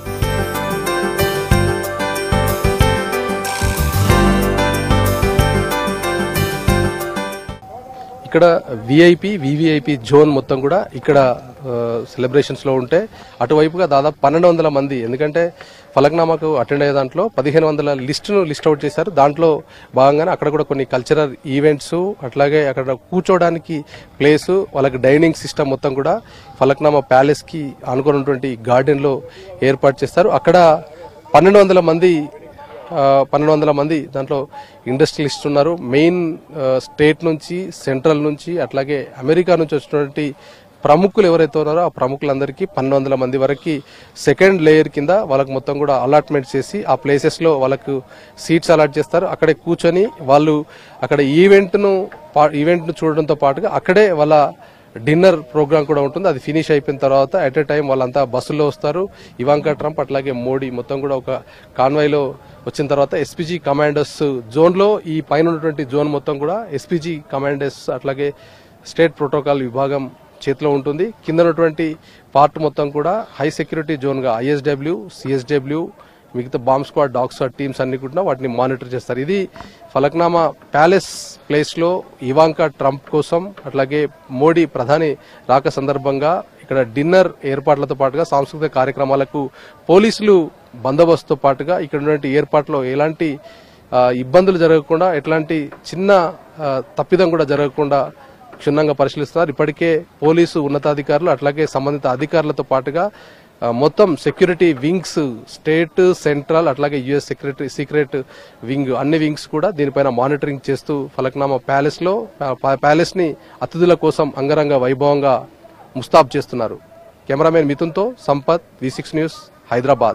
ఇక్కడ విఐపి వివిఐపి జోన్ మొత్తం కూడా ఇక్కడ సెలబ్రేషన్స్ లో ఉంటే అటువైపుగా దాదాపు పన్నెండు వందల మంది ఎందుకంటే ఫలక్నామాకు అటెండ్ అయ్యే దాంట్లో పదిహేను వందల లిస్టును లిస్ట్ అవుట్ చేశారు దాంట్లో భాగంగానే అక్కడ కూడా కొన్ని కల్చరల్ ఈవెంట్స్ అట్లాగే అక్కడ కూర్చోవడానికి ప్లేస్ వాళ్ళకి డైనింగ్ సిస్టమ్ మొత్తం కూడా ఫలక్నామా ప్యాలెస్ కి ఆనుకున్నటువంటి గార్డెన్ లో ఏర్పాటు చేస్తారు అక్కడ పన్నెండు వందల మంది ఆ, పన్నెండు వందల మంది దాంట్లో ఇండస్ట్రియలిస్ట్ ఉన్నారు మెయిన్ ఆ, స్టేట్ నుంచి సెంట్రల్ నుంచి అట్లాగే అమెరికా నుంచి వచ్చినటువంటి ప్రముఖులు ఎవరైతే ఉన్నారో ఆ ప్రముఖులందరికీ పన్నెండు వందల మంది వరకు సెకండ్ లేయర్ కింద వాళ్ళకి మొత్తం కూడా అలాట్మెంట్ చేసి ఆ ప్లేసెస్లో వాళ్ళకు సీట్స్ అలాట్ చేస్తారు అక్కడే కూర్చొని వాళ్ళు అక్కడ ఈవెంట్ను ఈవెంట్ను చూడడంతో పాటుగా అక్కడే వాళ్ళ డిన్నర్ ప్రోగ్రామ్ కూడా ఉంటుంది అది ఫినిష్ అయిపోయిన తర్వాత అట్ ఏ టైం వాళ్ళంతా బస్సులో వస్తారు ఇవాంకా ట్రంప్ అట్లాగే మోడీ మొత్తం కూడా ఒక కాన్వాయ్లో వచ్చిన తర్వాత ఎస్పీజీ కమాండర్స్ జోన్లో ఈ పైన ఉన్నటువంటి జోన్ మొత్తం కూడా ఎస్పీజీ కమాండర్స్ అట్లాగే స్టేట్ ప్రోటోకాల్ విభాగం చేతిలో ఉంటుంది కింద ఉన్నటువంటి పార్ట్ మొత్తం కూడా హై సెక్యూరిటీ జోన్గా ఐఎస్డబ్ల్యూ సిఎస్డబ్ల్యూ మిగతా bomb squad dog squad teams అన్ని కూడా వాటిని మానిటర్ చేస్తారు ఇది ఫలక్నామా ప్యాలెస్ ప్లేస్లో ఇవాంకా ట్రంప్ కోసం అట్లాగే మోడీ ప్రధాని రాక సందర్భంగా ఇక్కడ డిన్నర్ ఏర్పాట్లతో పాటుగా సాంస్కృతిక కార్యక్రమాలకు పోలీసులు బందోబస్తుతో పాటుగా ఇక్కడ ఉన్నటువంటి ఏర్పాట్లో ఎలాంటి ఆ, ఇబ్బందులు జరగకుండా ఎట్లాంటి చిన్న ఆ, తప్పిదం కూడా జరగకుండా క్షుణ్ణంగా పరిశీలిస్తున్నారు ఇప్పటికే పోలీసు ఉన్నతాధికారులు అట్లాగే సంబంధిత అధికారులతో పాటుగా ఆ, మొత్తం సెక్యూరిటీ వింగ్స్ స్టేట్ సెంట్రల్ అట్లాగే యుఎస్ సెక్యూరిటీ సీక్రెట్ వింగ్ అన్ని వింగ్స్ కూడా దీనిపైన మానిటరింగ్ చేస్తూ ఫలక్నామా ప్యాలెస్ లో ప్యాలెస్ ని అతిథుల కోసం అంగరంగ వైభవంగా ముస్తాబ్ చేస్తున్నారు కెమెరామెన్ మిథున్తో Sampath V six news Hyderabad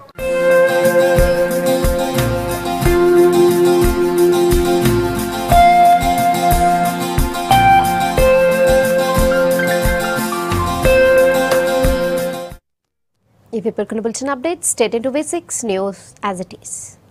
ఇవి ఇప్పుడు bulletin updates stay tuned to V six news as it is